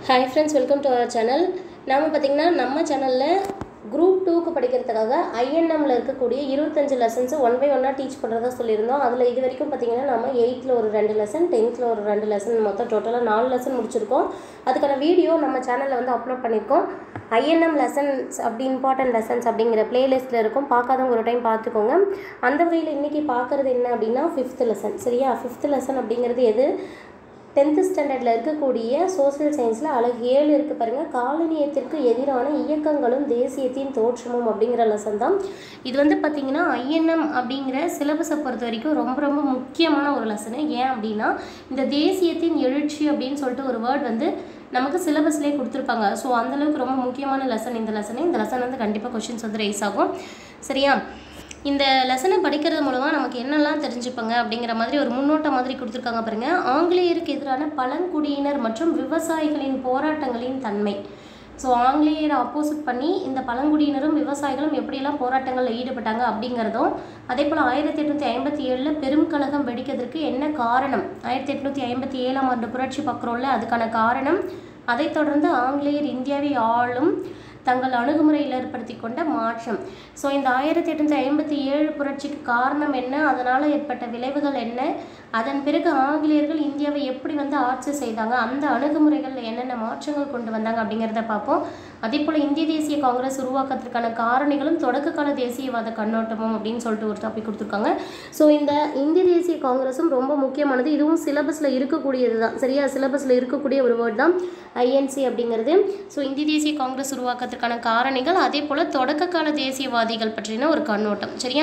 hi friends welcome to our channel நாம் பார்த்திங்கன்னா நம்ம சேனலில் குரூப் டூக்கு படிக்கிறதுக்காக ஐஎன்எம்மில் இருக்கக்கூடிய இருபத்தஞ்சு லெசன்ஸு ஒன் பை ஒன்னாக டீச் பண்ணுறதா சொல்லியிருந்தோம் அதில் இது வரைக்கும் பார்த்திங்கன்னா நம்ம எயித்தில் ஒரு ரெண்டு லெசன் டென்த்தில் ஒரு ரெண்டு லெசன் மொத்தம் டோட்டலாக நாலு லெசன் முடிச்சிருக்கோம் அதுக்கான வீடியோ நம்ம சேனலில் வந்து அப்லோட் பண்ணியிருக்கோம் ஐஎன்எம் லெசன்ஸ் அப்படி இம்பார்ட்டன்ட் லெசன்ஸ் அப்படிங்கிற பிளேலிஸ்ட்டில் இருக்கும் பார்க்காதவங்க ஒரு டைம் பார்த்துக்கோங்க அந்த வகையில் இன்றைக்கி பார்க்குறது என்ன அப்படின்னா ஃபிஃப்த் லெசன் சரியா ஃபிஃப்த் லெசன் அப்படிங்கிறது எது டென்த்து ஸ்டாண்டர்டில் இருக்கக்கூடிய சோசியல் சயின்ஸில் அழகு ஏழு இருக்குது பாருங்கள் காலனியத்திற்கு எதிரான இயக்கங்களும் தேசியத்தின் தோற்றமும் அப்படிங்கிற லெசன் தான் இது வந்து பார்த்திங்கன்னா ஐஎன்எம் அப்படிங்கிற சிலபஸை பொறுத்த வரைக்கும் ரொம்ப ரொம்ப முக்கியமான ஒரு லெசனு ஏன் அப்படின்னா இந்த தேசியத்தின் எழுச்சி அப்படின்னு சொல்லிட்டு ஒரு வேர்ட் வந்து நமக்கு சிலபஸ்லேயே கொடுத்துருப்பாங்க ஸோ அந்தளவுக்கு ரொம்ப முக்கியமான லெசன் இந்த லெசனு இந்த லெசன் வந்து கண்டிப்பாக கொஷின்ஸ் வந்து ரைஸ் ஆகும் சரியா இந்த லெசனை படிக்கிறது மூலமாக நமக்கு என்னெல்லாம் தெரிஞ்சுப்பாங்க அப்படிங்கிற மாதிரி ஒரு முன்னோட்டம் மாதிரி கொடுத்துருக்காங்க பாருங்க ஆங்கிலேயருக்கு எதிரான பழங்குடியினர் மற்றும் விவசாயிகளின் போராட்டங்களின் தன்மை ஸோ ஆங்கிலேயரை அப்போசிட் பண்ணி இந்த பழங்குடியினரும் விவசாயிகளும் எப்படியெல்லாம் போராட்டங்களில் ஈடுபட்டாங்க அப்படிங்கிறதும் அதே போல் ஆயிரத்தி எட்நூற்றி ஐம்பத்தி ஏழில் பெரும் கழகம் வெடிக்கிறதுக்கு என்ன காரணம் ஆயிரத்தி எட்நூற்றி ஐம்பத்தி ஏழாம் ஆண்டு புரட்சி பார்க்குறோம்ல அதுக்கான காரணம் அதைத் தொடர்ந்து ஆங்கிலேயர் இந்தியாவை ஆளும் தங்கள் அணுகுமுறையில் ஏற்படுத்தி கொண்ட மாற்றம் ஸோ இந்த ஆயிரத்தி எட்நூற்றி ஐம்பத்தி ஏழு புரட்சிக்கு காரணம் என்ன அதனால் ஏற்பட்ட விளைவுகள் என்ன அதன் பிறகு ஆங்கிலேயர்கள் இந்தியாவை எப்படி வந்து ஆட்சி செய்தாங்க அந்த அணுகுமுறைகளில் என்னென்ன மாற்றங்கள் கொண்டு வந்தாங்க அப்படிங்கிறத பார்ப்போம் அதே போல் இந்திய தேசிய காங்கிரஸ் உருவாக்கத்திற்கான காரணிகளும் தொடக்க கால தேசியவாத கண்ணோட்டமும் அப்படின்னு சொல்லிட்டு ஒரு டாபிக் கொடுத்துருக்காங்க ஸோ இந்த இந்திய தேசிய காங்கிரஸும் ரொம்ப முக்கியமானது இதுவும் சிலபஸில் இருக்கக்கூடியது தான் சரியா சிலபஸில் இருக்கக்கூடிய ஒரு வேர்ட் தான் ஐஎன்சி அப்படிங்கிறது ஸோ இந்திய தேசிய காங்கிரஸ் உருவாக்கத்திற்கான காரணிகள் அதே போல் தொடக்க கால தேசியவாதிகள் பற்றின ஒரு கண்ணோட்டம் சரியா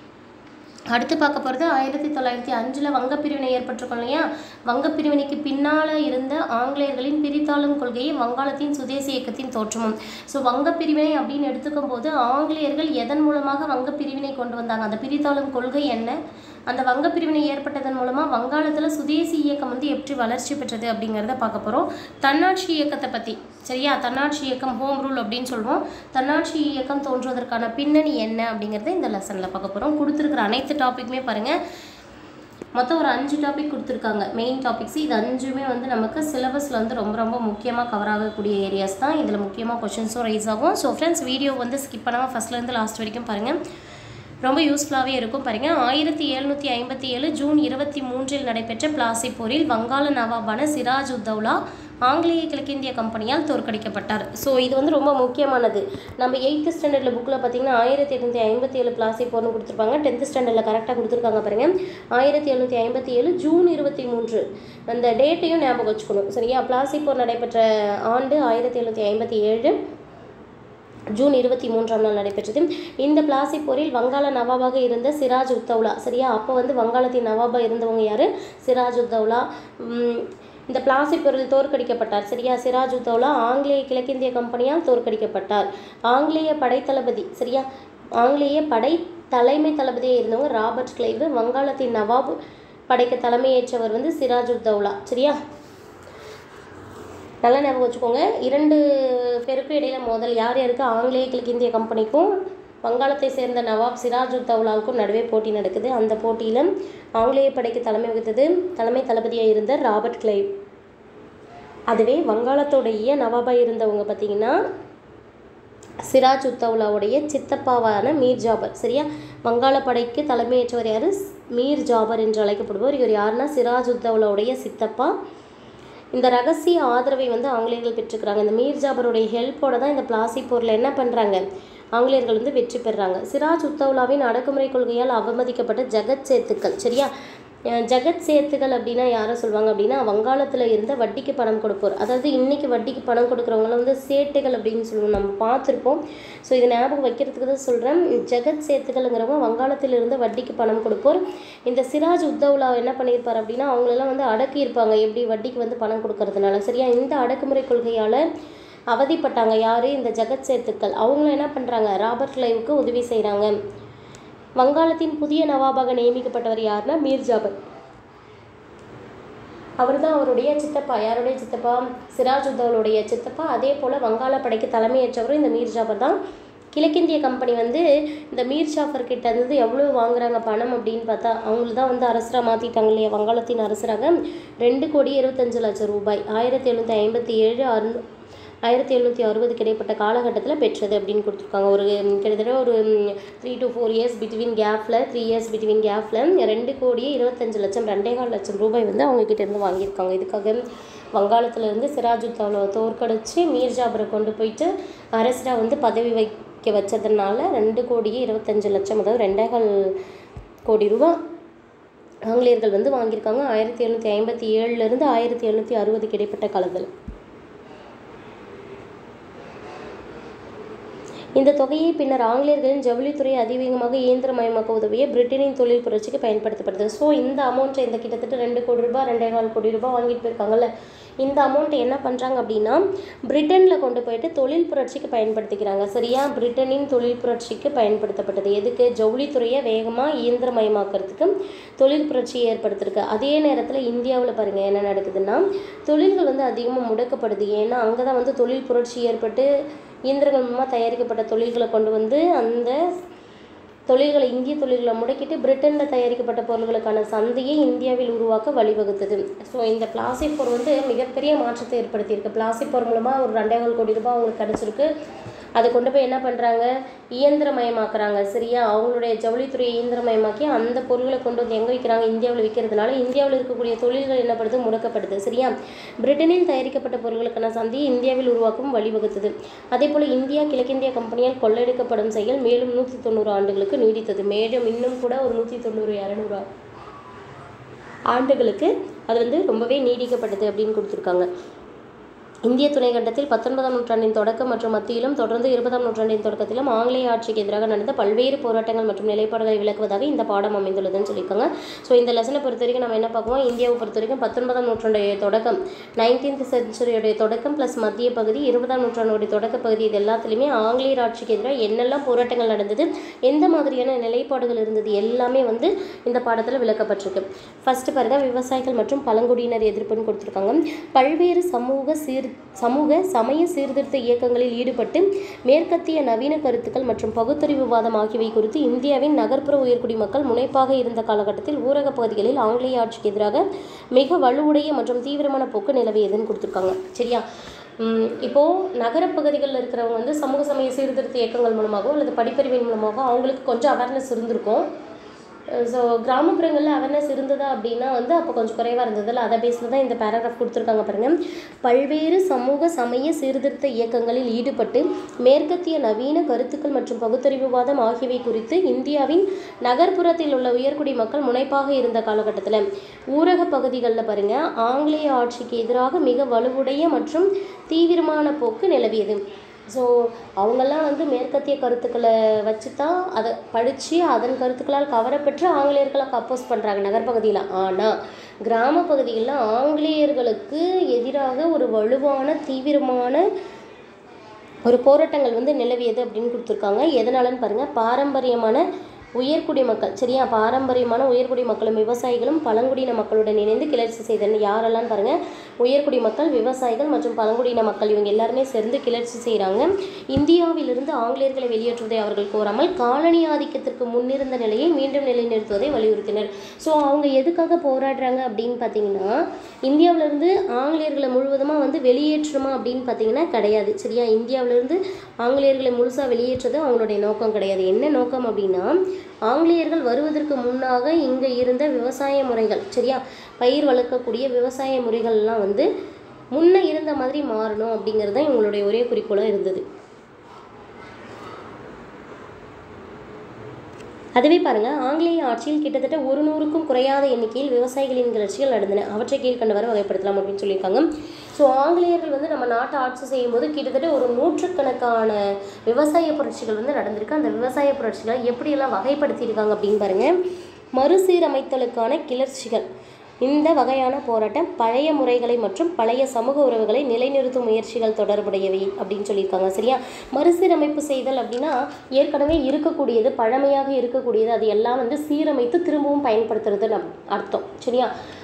அடுத்து பார்க்க போகிறது ஆயிரத்தி தொள்ளாயிரத்தி அஞ்சில் வங்கப்பிரிவினை ஏற்பட்டிருக்கோம் இல்லையா வங்கப்பிரிவினைக்கு பின்னால் இருந்த ஆங்கிலேயர்களின் பிரித்தாளும் கொள்கையை வங்காளத்தின் சுதேசி இயக்கத்தின் தோற்றமும் ஸோ வங்கப்பிரிவினை அப்படின்னு எடுத்துக்கும் போது ஆங்கிலேயர்கள் எதன் மூலமாக வங்கப்பிரிவினை கொண்டு வந்தாங்க அந்த பிரித்தாளும் கொள்கை என்ன அந்த வங்கப்பிரிவினை ஏற்பட்டதன் மூலமாக வங்காளத்தில் சுதேசி இயக்கம் வந்து எப்படி வளர்ச்சி பெற்றது அப்படிங்கிறத பார்க்க போகிறோம் தன்னாட்சி இயக்கத்தை பற்றி சரியா தன்னாட்சி இயக்கம் ஹோம் ரூல் அப்படின்னு சொல்லுவோம் தன்னாட்சி இயக்கம் தோன்றுவதற்கான பின்னணி என்ன அப்படிங்கிறத இந்த லெசனில் பார்க்க போகிறோம் கொடுத்துருக்குற அனைத்து டாப்பிக்குமே பாருங்கள் மொத்தம் ஒரு அஞ்சு டாபிக் கொடுத்துருக்காங்க மெயின் டாபிக்ஸ் இது அஞ்சுமே வந்து நமக்கு சிலபஸில் வந்து ரொம்ப ரொம்ப முக்கியமாக கவர் ஆகக்கூடிய ஏரியாஸ் தான் இதில் முக்கியமாக கொஷின்ஸும் ரைஸ் ஆகும் ஸோ ஃப்ரெண்ட்ஸ் வீடியோ வந்து ஸ்கிப் பண்ணாமல் ஃபஸ்ட்லேருந்து லாஸ்ட் வரைக்கும் பாருங்கள் ரொம்ப யூஸ்ஃபுல்லாகவே இருக்கும் பாருங்கள் ஆயிரத்தி எழுநூற்றி ஐம்பத்தி ஏழு ஜூன் இருபத்தி மூன்றில் நடைபெற்ற பிளாசி போரில் வங்காள நவாபான சிராஜ் உத்தவ்லா ஆங்கிலேய கிழக்கிந்திய கம்பெனியால் தோற்கடிக்கப்பட்டார் ஸோ இது வந்து ரொம்ப முக்கியமானது நம்ம எயித்து ஸ்டாண்டர்டில் புக்கில் பார்த்தீங்கன்னா ஆயிரத்தி எட்நூற்றி ஐம்பத்தி ஏழு பிளாசி போர்னு கொடுத்துருப்பாங்க டென்த்து ஸ்டாண்டர்டில் கரெக்டாக கொடுத்துருக்காங்க பாருங்கள் ஆயிரத்தி எழுநூற்றி ஐம்பத்தி ஏழு ஜூன் இருபத்தி மூன்று அந்த டேட்டையும் ஞாபகம் வச்சுக்கணும் சரியா பிளாசி போர் நடைபெற்ற ஆண்டு ஆயிரத்தி எழுநூற்றி ஐம்பத்தி ஏழு ஜூன் இருபத்தி மூன்றாம் நாள் நடைபெற்றது இந்த பிளாசி போரில் வங்காள நவாபாக இருந்த சிராஜ் உத்தவ்லா சரியா அப்போ வந்து வங்காளத்தின் நவாபாக இருந்தவங்க யார் சிராஜ் உத்தவ்லா இந்த பிளாசி போரில் தோற்கடிக்கப்பட்டார் சரியா சிராஜ் உத்தவ்லா ஆங்கிலேய கிழக்கிந்திய கம்பெனியால் தோற்கடிக்கப்பட்டார் ஆங்கிலேய படைத்தளபதி சரியா ஆங்கிலேய படை தலைமை தளபதியாக இருந்தவங்க ராபர்ட் கிளைவு வங்காளத்தின் நவாப் படைக்கு தலைமையேற்றவர் வந்து சிராஜ் உத்தவ்லா சரியா நல்லா ஞாபகம் வச்சுக்கோங்க இரண்டு பேருக்கும் இடையில மோதல் யார் யாருக்கு ஆங்கிலேய கிழக்கிந்திய கம்பெனிக்கும் வங்காளத்தை சேர்ந்த நவாப் சிராஜ் உத்தவ்லாவுக்கும் நடுவே போட்டி நடக்குது அந்த போட்டியில் ஆங்கிலேய படைக்கு தலைமை வகித்தது தலைமை தளபதியாக இருந்த ராபர்ட் கிளைவ் அதுவே வங்காளத்தோடைய நவாபாக இருந்தவங்க பார்த்தீங்கன்னா சிராஜ் உத்தவ்லாவுடைய சித்தப்பாவான மீர் ஜாபர் சரியா வங்காள படைக்கு தலைமையேற்றவர் யார் மீர் ஜாபர் என்று அழைக்கப்படுபவர் இவர் யாருன்னா சிராஜ் உத்தவ்லாவுடைய சித்தப்பா இந்த ரகசிய ஆதரவை வந்து ஆங்கிலேயர்கள் பெற்றுக்கிறாங்க இந்த மீர் ஜாபருடைய ஹெல்ப்போட தான் இந்த பிளாசி போரில் என்ன பண்ணுறாங்க ஆங்கிலேயர்கள் வந்து வெற்றி பெறுறாங்க சிராஜ் உத்தவ்லாவின் அடக்குமுறை கொள்கையால் அவமதிக்கப்பட்ட ஜெகத் சேத்துக்கள் சரியா ஜெகத் சேத்துகள் அப்படின்னா யாரை சொல்லுவாங்க அப்படின்னா வங்காளத்தில் இருந்த வட்டிக்கு பணம் கொடுப்போர் அதாவது இன்றைக்கி வட்டிக்கு பணம் கொடுக்குறவங்களாம் வந்து சேட்டுகள் அப்படின்னு சொல்லுவோம் நம்ம பார்த்துருப்போம் ஸோ இதை ஞாபகம் வைக்கிறதுக்கு தான் சொல்கிறேன் ஜெகத் சேத்துகள்ங்கிறவங்க வங்காளத்தில் இருந்த வட்டிக்கு பணம் கொடுப்போர் இந்த சிராஜ் உத்தவ்லா என்ன பண்ணியிருப்பார் அப்படின்னா அவங்களெல்லாம் வந்து அடக்கியிருப்பாங்க எப்படி வட்டிக்கு வந்து பணம் கொடுக்கறதுனால சரியா இந்த அடக்குமுறை கொள்கையால் அவதிப்பட்டாங்க யார் இந்த ஜெகத் சேத்துக்கள் அவங்களும் என்ன பண்ணுறாங்க ராபர்ட் லைவுக்கு உதவி செய்கிறாங்க வங்காளத்தின் புதிய நவாபாக நியமிக்கப்பட்டவர் யாருன்னா மீர் ஜாபர் அவர் தான் அவருடைய சித்தப்பா யாருடைய சித்தப்பா சிராஜ் உத்தவனுடைய சித்தப்பா அதே போல் வங்காள படைக்கு தலைமையேற்றவரும் இந்த மீர் ஜாபர் தான் கிழக்கிந்திய கம்பெனி வந்து இந்த மீர் ஜாஃபர் கிட்ட இருந்து எவ்வளோ வாங்குறாங்க பணம் அப்படின்னு பார்த்தா அவங்கள தான் வந்து அரசராக மாற்றிட்டாங்க இல்லையா வங்காளத்தின் அரசராக ரெண்டு கோடி இருபத்தஞ்சு லட்சம் ரூபாய் ஆயிரத்தி எழுநூற்றி ஐம்பத்தி ஏழு அறு ஆயிரத்தி எழுநூற்றி அறுபதுக்கு இடைப்பட்ட காலகட்டத்தில் பெற்றது அப்படின்னு கொடுத்துருக்காங்க ஒரு ம், கிட்டத்தட்ட ஒரு three to four years between கேப்பில் த்ரீ இயர்ஸ் பிட்வீன் கேப்பில் ரெண்டு கோடியே இருபத்தஞ்சு லட்சம் ரெண்டே கால் லட்சம் ரூபாய் வந்து அவங்க கிட்ட இருந்து வாங்கியிருக்காங்க இதுக்காக வங்காளத்துல இருந்து சிராஜுத்தாவை தோற்கடிச்சு மீர் ஜாபரை கொண்டு போயிட்டு அரசராக வந்து பதவி வைக்க வச்சதுனால ரெண்டு கோடியே இருபத்தஞ்சு லட்சம் அதாவது ரெண்டே கால் கோடி ரூபா ஆங்கிலேயர்கள் வந்து வாங்கியிருக்காங்க ஆயிரத்தி எழுநூற்றி ஐம்பத்தி ஏழுலேருந்து ஆயிரத்தி எழுநூற்றி அறுபதுக்கு இடைப்பட்ட காலத்தில் இந்த தொகையை பின்னர் ஆங்கிலேயர்களின் ஜவுளித்துறை அதிவேகமாக இயந்திரமயமாக்க உதவிய பிரிட்டனின் தொழில் புரட்சிக்கு பயன்படுத்தப்படுது ஸோ இந்த அமௌண்ட்டை இந்த கிட்டத்தட்ட ரெண்டு கோடி ரூபாய் ரெண்டே கால் கோடி ரூபாய் வாங்கிட்டு போயிருக்காங்கல்ல இந்த அமௌண்ட்டை என்ன பண்ணுறாங்க அப்படின்னா பிரிட்டனில் கொண்டு போயிட்டு தொழில் புரட்சிக்கு பயன்படுத்திக்கிறாங்க சரியா பிரிட்டனின் தொழில் புரட்சிக்கு பயன்படுத்தப்பட்டது எதுக்கு ஜவுளித்துறையை வேகமாக இயந்திரமயமாக்கிறதுக்கு தொழில் புரட்சியை ஏற்படுத்திருக்கு அதே நேரத்தில் இந்தியாவில் பாருங்கள் என்ன நடக்குதுன்னா தொழில்கள் வந்து அதிகமாக முடக்கப்படுது ஏன்னா அங்கே தான் வந்து தொழில் புரட்சி ஏற்பட்டு இயந்திரங்கள் மூலமாக தயாரிக்கப்பட்ட தொழில்களை கொண்டு வந்து அந்த தொழில்களை இந்திய தொழில்களை முடக்கிட்டு பிரிட்டனில் தயாரிக்கப்பட்ட பொருள்களுக்கான சந்தையை இந்தியாவில் உருவாக்க வழிவகுத்தது ஸோ இந்த பிளாஸ்டிக் போர் வந்து மிகப்பெரிய மாற்றத்தை ஏற்படுத்தியிருக்கு பிளாஸ்டிக் போர் மூலமாக ஒரு ரெண்டேகால் கோடி ரூபாய் அவங்களுக்கு கிடச்சிருக்கு அதை கொண்டு போய் என்ன பண்ணுறாங்க இயந்திரமயமாக்குறாங்க சரியா அவங்களுடைய ஜவுளித்துறையை இயந்திரமயமாக்கி அந்த பொருள்களை கொண்டு வந்து எங்கே விற்கிறாங்க இந்தியாவில் விற்கிறதுனால இந்தியாவில் இருக்கக்கூடிய தொழில்கள் என்னப்படுது முடக்கப்படுது சரியா பிரிட்டனில் தயாரிக்கப்பட்ட பொருட்களுக்கான சந்தையை இந்தியாவில் உருவாக்கும் வழிவகுத்தது அதே போல் இந்தியா கிழக்கிந்திய கம்பெனியால் கொள்ளையடிக்கப்படும் செயல் மேலும் நூற்றி தொண்ணூறு ஆண்டுகளுக்கு நீடித்தது மேலும் இன்னும் கூட ஒரு நூற்றி தொண்ணூறு இரநூறு ஆண்டுகளுக்கு அது வந்து ரொம்பவே நீடிக்கப்பட்டது அப்படின்னு கொடுத்துருக்காங்க இந்திய துணைக்கண்டத்தில் பத்தொன்பதாம் நூற்றாண்டின் தொடக்கம் மற்றும் மத்தியிலும் தொடர்ந்து இருபதாம் நூற்றாண்டின் தொடக்கத்திலும் ஆங்கிலேய ஆட்சிக்கு எதிராக நடந்த பல்வேறு போராட்டங்கள் மற்றும் நிலைப்பாடுகளை விளக்குவதாக இந்த பாடம் அமைந்துள்ளதுன்னு சொல்லியிருக்காங்க ஸோ இந்த லெசனை பொறுத்த வரைக்கும் நம்ம என்ன பார்க்குவோம் இந்தியாவை பொறுத்த வரைக்கும் பத்தொன்பதாம் நூற்றாண்டுடைய தொடக்கம் நைன்டீன்த் செஞ்சுரியுடைய தொடக்கம் ப்ளஸ் மத்திய பகுதி இருபதாம் நூற்றாண்டுடைய தொடக்க பகுதி இது எல்லாத்துலேயுமே ஆங்கிலேயர் ஆட்சிக்கு எதிராக என்னெல்லாம் போராட்டங்கள் நடந்தது எந்த மாதிரியான நிலைப்பாடுகள் இருந்தது எல்லாமே வந்து இந்த பாடத்தில் விளக்கப்பட்டிருக்கு ஃபர்ஸ்ட் பாருங்க விவசாயிகள் மற்றும் பழங்குடியினர் எதிர்ப்புன்னு கொடுத்துருக்காங்க பல்வேறு சமூக சீர் சமூக சமய சீர்திருத்த இயக்கங்களில் ஈடுபட்டு மேற்கத்திய நவீன கருத்துக்கள் மற்றும் பகுத்தறிவுவாதம் ஆகியவை குறித்து இந்தியாவின் நகர்ப்புற உயர்குடி மக்கள் முனைப்பாக இருந்த காலகட்டத்தில் ஊரகப் பகுதிகளில் ஆங்கிலேய ஆட்சிக்கு எதிராக மிக வலுவுடைய மற்றும் தீவிரமான போக்கு நிலவியதுன்னு கொடுத்துருக்காங்க சரியா உம் இப்போ நகரப் பகுதிகளில் இருக்கிறவங்க வந்து சமூக சமய சீர்திருத்த இயக்கங்கள் மூலமாகவோ அல்லது படிப்பறிவின் மூலமாகவோ அவங்களுக்கு கொஞ்சம் அவேர்னஸ் இருந்திருக்கும் ஸோ கிராமப்புறங்களில் அவேர்னஸ் இருந்ததா அப்படின்னா வந்து அப்போ கொஞ்சம் குறைவாக இருந்ததில்ல அதை பேஸில் தான் இந்த பேராகிராஃப் கொடுத்துருக்காங்க பாருங்க பல்வேறு சமூக சமய சீர்திருத்த இயக்கங்களில் ஈடுபட்டு மேற்கத்திய நவீன கருத்துக்கள் மற்றும் பகுத்தறிவுவாதம் ஆகியவை குறித்து இந்தியாவின் நகர்ப்புறத்தில் உள்ள உயர்குடி மக்கள் முனைப்பாக இருந்த காலகட்டத்தில் ஊரக பகுதிகளில் பாருங்க ஆங்கிலேய ஆட்சிக்கு எதிராக மிக வலுவுடைய மற்றும் தீவிரமான போக்கு நிலவியது ஸோ அவங்கெல்லாம் வந்து மேற்கத்திய கருத்துக்களை வச்சு தான் அதை படித்து அதன் கருத்துக்களால் கவரப்பெற்று ஆங்கிலேயர்களுக்கு அப்போஸ் பண்ணுறாங்க நகர்ப்பகுதியில் ஆனால் கிராம பகுதிகளில் ஆங்கிலேயர்களுக்கு எதிராக ஒரு வலுவான தீவிரமான ஒரு போராட்டங்கள் வந்து நிலவியது அப்படின்னு கொடுத்துருக்காங்க எதனாலன்னு பாருங்கள் பாரம்பரியமான உயர்குடி மக்கள் சரியா பாரம்பரியமான உயர்குடி மக்களும் விவசாயிகளும் பழங்குடியின மக்களுடன் இணைந்து கிளர்ச்சி செய்தனர் யாரெல்லாம் பாருங்க உயர்குடி மக்கள் விவசாயிகள் மற்றும் பழங்குடியின மக்கள் இவங்க எல்லாருமே சேர்ந்து கிளர்ச்சி செய்கிறாங்க இந்தியாவிலிருந்து ஆங்கிலேயர்களை வெளியேற்றுவதை அவர்கள் கோராமல் காலனி ஆதிக்கத்திற்கு முன்னிருந்த நிலையை மீண்டும் நிலைநிறுத்துவதை வலியுறுத்தினர் ஸோ அவங்க எதுக்காக போராடுறாங்க அப்படின்னு பார்த்தீங்கன்னா இந்தியாவிலிருந்து ஆங்கிலேயர்களை முழுவதுமாக வந்து வெளியேற்றணுமா அப்படின்னு பார்த்தீங்கன்னா கிடையாது சரியா இந்தியாவிலிருந்து ஆங்கிலேயர்களை முழுசாக வெளியேற்றது அவங்களுடைய நோக்கம் கிடையாது என்ன நோக்கம் அப்படின்னா ஆங்கிலேயர்கள் வருவதற்கு முன்னாக இங்கே இருந்த விவசாய முறைகள் சரியா பயிர் வளர்க்கக்கூடிய விவசாய முறைகள்லாம் வந்து முன்ன இருந்த மாதிரி மாறணும் அப்படிங்கிறது தான் இவங்களுடைய ஒரே குறிக்கோளாக இருந்தது அதுவே பாருங்க ஆங்கிலேய ஆட்சியில் கிட்டத்தட்ட ஒரு நூறுக்கும் குறையாத எண்ணிக்கையில் விவசாயிகளின் கிளர்ச்சிகள் நடந்தன அவற்றை கீழ்கண்டவரை வகைப்படுத்தலாம் அப்படின்னு சொல்லியிருக்காங்க ஸோ ஆங்கிலேயர்கள் வந்து நம்ம நாட்டை ஆட்சி செய்யும்போது கிட்டத்தட்ட ஒரு நூற்றுக்கணக்கான விவசாய புரட்சிகள் வந்து நடந்திருக்கு அந்த விவசாய புரட்சிகளை எப்படியெல்லாம் வகைப்படுத்தியிருக்காங்க அப்படின்னு பாருங்க மறுசீரமைத்தலுக்கான கிளர்ச்சிகள் இந்த வகையான போராட்டம் பழைய முறைகளை மற்றும் பழைய சமூக உறவுகளை நிலைநிறுத்தும் முயற்சிகள் தொடர்புடையவை அப்படின்னு சொல்லியிருக்காங்க சரியா மறுசீரமைப்பு செய்தல் அப்படின்னா ஏற்கனவே இருக்கக்கூடியது பழமையாக இருக்கக்கூடியது அது எல்லாம் வந்து சீரமைத்து திரும்பவும் பயன்படுத்துறதுன்னு அப்- அர்த்தம் சரியா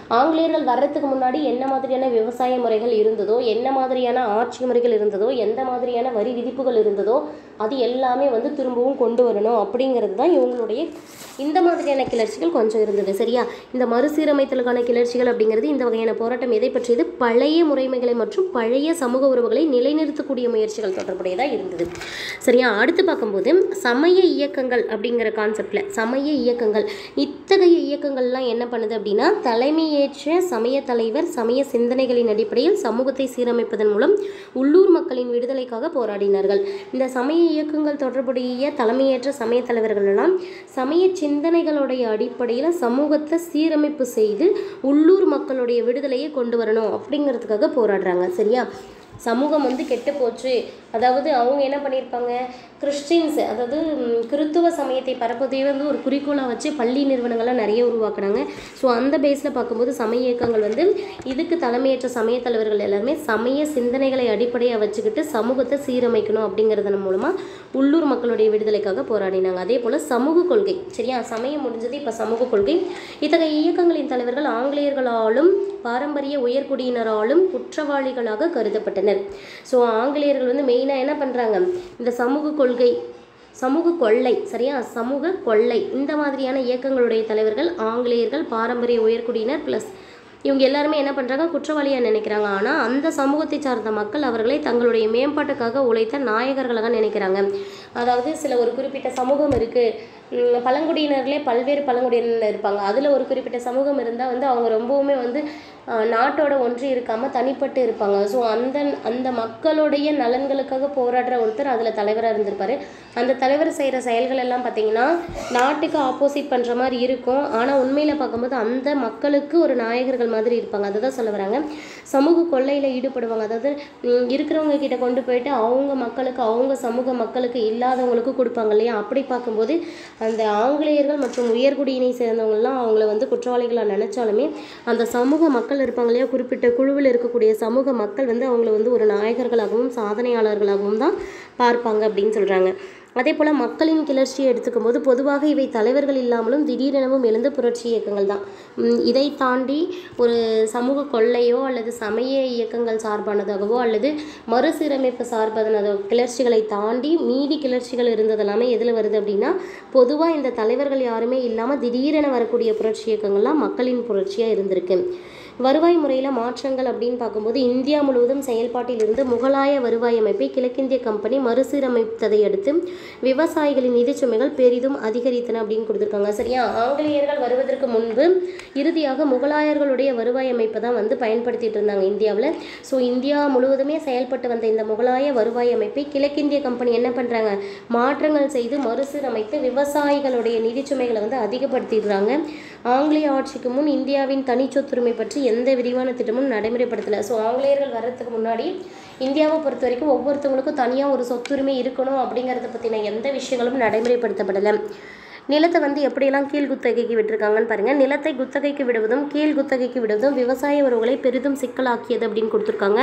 ஆங்கிலேயர்கள் வர்றதுக்கு முன்னாடி என்ன மாதிரியான விவசாய முறைகள் இருந்ததோ என்ன மாதிரியான ஆட்சி முறைகள் இருந்ததோ எந்த மாதிரியான வரி விதிப்புகள் இருந்ததோ அது எல்லாமே வந்து திரும்பவும் கொண்டு வரணும் அப்படிங்கிறது தான் இவங்களுடைய இந்த மாதிரியான கிளர்ச்சிகள் கொஞ்சம் இருந்தது சரியா இந்த மறுசீரமைத்தலுக்கான கிளர்ச்சிகள் அப்படிங்கிறது இந்த வகையான போராட்டம் எதை பற்றியது பழைய முறைமைகளை மற்றும் பழைய சமூக உறவுகளை நிலைநிறுத்தக்கூடிய முயற்சிகள் தொடர்புடையதாக இருந்தது சரியா அடுத்து பார்க்கும்போது சமய இயக்கங்கள் அப்படிங்கிற கான்செப்டில் சமய இயக்கங்கள் இத்தகைய இயக்கங்கள்லாம் என்ன பண்ணுது அப்படின்னா தலைமையேற்ற சமய தலைவர் சமய சிந்தனைகளின் அடிப்படையில் சமூகத்தை சீரமைப்பதன் மூலம் உள்ளூர் மக்களின் விடுதலைக்காக போராடினார்கள் இந்த சமய இயக்கங்கள் தொடர்புடைய தலைமையேற்ற சமய தலைவர்கள் எல்லாம் சமய சிந்தனைகளுடைய அடிப்படையில் சமூகத்தை சீரமைப்பு செய்து உள்ளூர் மக்களுடைய விடுதலையை கொண்டு வரணும் அப்படிங்கிறதுக்காக போராடுறாங்க சரியா சமூகம் வந்து கெட்டு போச்சு அதாவது அவங்க என்ன பண்ணியிருப்பாங்க கிறிஸ்டின்ஸ் அதாவது ம், கிறித்துவ சமயத்தை பரப்புவதே வந்து ஒரு குறிக்கோளாக வச்சு பள்ளி நிறுவனங்கள்லாம் நிறைய உருவாக்குனாங்க ஸோ அந்த பேஸில் பார்க்கும்போது சமய இயக்கங்கள் வந்து இதுக்கு தலைமையேற்ற சமய தலைவர்கள் எல்லாருமே சமய சிந்தனைகளை அடிப்படையாக வச்சுக்கிட்டு சமூகத்தை சீரமைக்கணும் அப்படிங்கிறதன் மூலமாக உள்ளூர் மக்களுடைய விடுதலைக்காக போராடினாங்க அதே போல் சமூக கொள்கை சரியா சமயம் முடிஞ்சது இப்போ சமூக கொள்கை இத்தகைய இயக்கங்களின் தலைவர்கள் ஆங்கிலேயர்களாலும் பாரம்பரிய உயர்குடியினராலும் குற்றவாளிகளாக கருதப்பட்டனர் ஸோ ஆங்கிலேயர்கள் வந்து மெயினாக என்ன பண்ணுறாங்க இந்த சமூக கொள்கை சமூக கொள்ளை சரியா சமூக கொள்ளை இந்த மாதிரியான இயக்கங்களுடைய தலைவர்கள் ஆங்கிலேயர்கள் பாரம்பரிய உயர்குடியினர் ப்ளஸ் இவங்க எல்லாருமே என்ன பண்ணுறாங்க குற்றவாளியாக நினைக்கிறாங்க ஆனால் அந்த சமூகத்தை சார்ந்த மக்கள் அவர்களை தங்களுடைய மேம்பாட்டுக்காக உழைத்த நாயகர்களாக நினைக்கிறாங்க அதாவது சில ஒரு குறிப்பிட்ட சமூகம் இருக்குது பழங்குடியினர்லேயே பல்வேறு பழங்குடியினர் இருப்பாங்க அதில் ஒரு குறிப்பிட்ட சமூகம் இருந்தால் வந்து அவங்க ரொம்பவுமே வந்து ஆஹ், நாட்டோட ஒன்றி இருக்காமல் தனிப்பட்டு இருப்பாங்க ஸோ அந்த அந்த மக்களுடைய நலன்களுக்காக போராடுற ஒருத்தர் அதில் தலைவராக இருந்திருப்பார் அந்த தலைவர் செய்கிற செயல்கள் எல்லாம் பார்த்தீங்கன்னா நாட்டுக்கு ஆப்போசிட் பண்ணுற மாதிரி இருக்கும் ஆனால் உண்மையில் பார்க்கும்போது அந்த மக்களுக்கு ஒரு நாயகர்கள் மாதிரி இருப்பாங்க அதை தான் சொல்ல வராங்க சமூக கொள்ளையில் ஈடுபடுவாங்க அதாவது ம், இருக்கிறவங்க கிட்ட கொண்டு போயிட்டு அவங்க மக்களுக்கு அவங்க சமூக மக்களுக்கு இல்லாதவங்களுக்கு கொடுப்பாங்க இல்லையா அப்படி பார்க்கும்போது அந்த ஆங்கிலேயர்கள் மற்றும் உயர்குடியினை சேர்ந்தவங்கலாம் அவங்கள வந்து குற்றவாளிகளாக நினச்சாலுமே அந்த சமூக மக்கள் இருப்பாங்க இல்லையா குறிப்பிட்ட குழுவில் இருக்கக்கூடிய சமூக மக்கள் வந்து அவங்கள வந்து ஒரு நாயகர்களாகவும் சாதனையாளர்களாகவும் தான் பார்ப்பாங்க அப்படின்னு சொல்கிறாங்க அதே போல் மக்களின் கிளர்ச்சியை எடுத்துக்கும் போது பொதுவாக இவை தலைவர்கள் இல்லாமலும் திடீரெனவும் எழுந்த புரட்சி இயக்கங்கள் தான் உம், இதை தாண்டி ஒரு சமூக கொள்ளையோ அல்லது சமய இயக்கங்கள் சார்பானதாகவோ அல்லது மறுசீரமைப்பு சார்பானதோ கிளர்ச்சிகளை தாண்டி மீதி கிளர்ச்சிகள் இருந்ததெல்லாமே எதில் வருது அப்படின்னா பொதுவாக இந்த தலைவர்கள் யாருமே இல்லாமல் திடீரென வரக்கூடிய புரட்சி இயக்கங்கள்லாம் மக்களின் புரட்சியாக இருந்திருக்கு வருவாய் முறையில் மாற்றங்கள் அப்படின்னு பார்க்கும்போது இந்தியா முழுவதும் செயல்பாட்டில் இருந்து முகலாய வருவாய் அமைப்பை கிழக்கிந்திய கம்பெனி மறுசீரமைத்ததை அடுத்து விவசாயிகளின் நிதிச் சுமைகள் பெரிதும் அதிகரித்தன அப்படின்னு கொடுத்துருக்காங்க சரியா ஆங்கிலேயர்கள் வருவதற்கு முன்பு இறுதியாக முகலாயர்களுடைய வருவாய் அமைப்பை தான் வந்து பயன்படுத்திட்டு இருந்தாங்க இந்தியாவில் ஸோ இந்தியா முழுவதுமே செயல்பட்டு வந்த இந்த முகலாய வருவாய் அமைப்பை கிழக்கிந்திய கம்பெனி என்ன பண்ணுறாங்க மாற்றங்கள் செய்து மறுசீரமைத்து விவசாயிகளுடைய நிதிச் சுமைகளை வந்து அதிகப்படுத்திடுறாங்க ஆங்கிலேய ஆட்சிக்கு முன் இந்தியாவின் தனிச்சொத்துரிமை பற்றி எந்த விரிவான திட்டமும் நடைமுறைப்படுத்தலை ஸோ ஆங்கிலேயர்கள் வர்றதுக்கு முன்னாடி இந்தியாவை பொறுத்த வரைக்கும் ஒவ்வொருத்தவங்களுக்கும் தனியாக ஒரு சொத்துரிமை இருக்கணும் அப்படிங்கிறத பற்றின எந்த விஷயங்களும் நடைமுறைப்படுத்தப்படலை நிலத்தை வந்து எப்படியெல்லாம் கீழ் குத்தகைக்கு விட்டிருக்காங்கன்னு பாருங்கள் நிலத்தை குத்தகைக்கு விடுவதும் கீழ் குத்தகைக்கு விடுவதும் விவசாய உறவுகளை பெரிதும் சிக்கலாக்கியது அப்படின்னு கொடுத்துருக்காங்க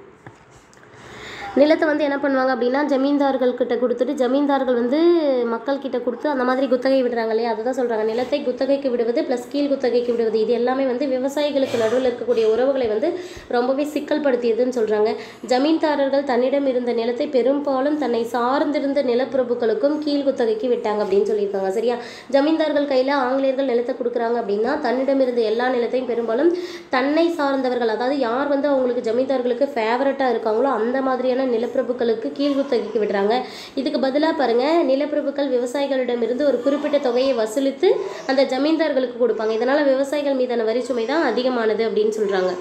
நிலத்தை வந்து என்ன பண்ணுவாங்க அப்படின்னா ஜமீன்தார்கள் கிட்ட கொடுத்துட்டு ஜமீன்தார்கள் வந்து மக்கள் கிட்ட கொடுத்து அந்த மாதிரி குத்தகை விடுறாங்க இல்லையா அதுதான் சொல்கிறாங்க நிலத்தை குத்தகைக்கு விடுவது ப்ளஸ் கீழ் குத்தகைக்கு விடுவது இது எல்லாமே வந்து விவசாயிகளுக்கு நடுவில் இருக்கக்கூடிய உறவுகளை வந்து ரொம்பவே சிக்கல்படுத்தியதுன்னு சொல்கிறாங்க ஜமீன்தாரர்கள் தன்னிடம் இருந்த நிலத்தை பெரும்பாலும் தன்னை சார்ந்திருந்த நிலப்பிரபுக்களுக்கும் கீழ் குத்தகைக்கு விட்டாங்க அப்படின்னு சொல்லியிருக்காங்க சரியா ஜமீன்தார்கள் கையில் ஆங்கிலேயர்கள் நிலத்தை கொடுக்குறாங்க அப்படின்னா தன்னிடம் இருந்த எல்லா நிலத்தையும் பெரும்பாலும் தன்னை சார்ந்தவர்கள் அதாவது யார் வந்து அவங்களுக்கு ஜமீன்தார்களுக்கு ஃபேவரட்டாக இருக்காங்களோ அந்த மாதிரியான நிலப்பிரபுக்களுக்கு கீழ்குத்தகைக்கு விடுறாங்க இதுக்கு பதிலாக பாருங்க நிலப்பிரபுக்கள் விவசாயிகளிடமிருந்து ஒரு குறிப்பிட்ட தொகையை வசூலித்து அந்த ஜமீன்தார்களுக்கு கொடுப்பாங்க இதனால் விவசாயிகள் மீதான வரிச்சுமை தான் அதிகமானது அப்படின்னு சொல்கிறாங்க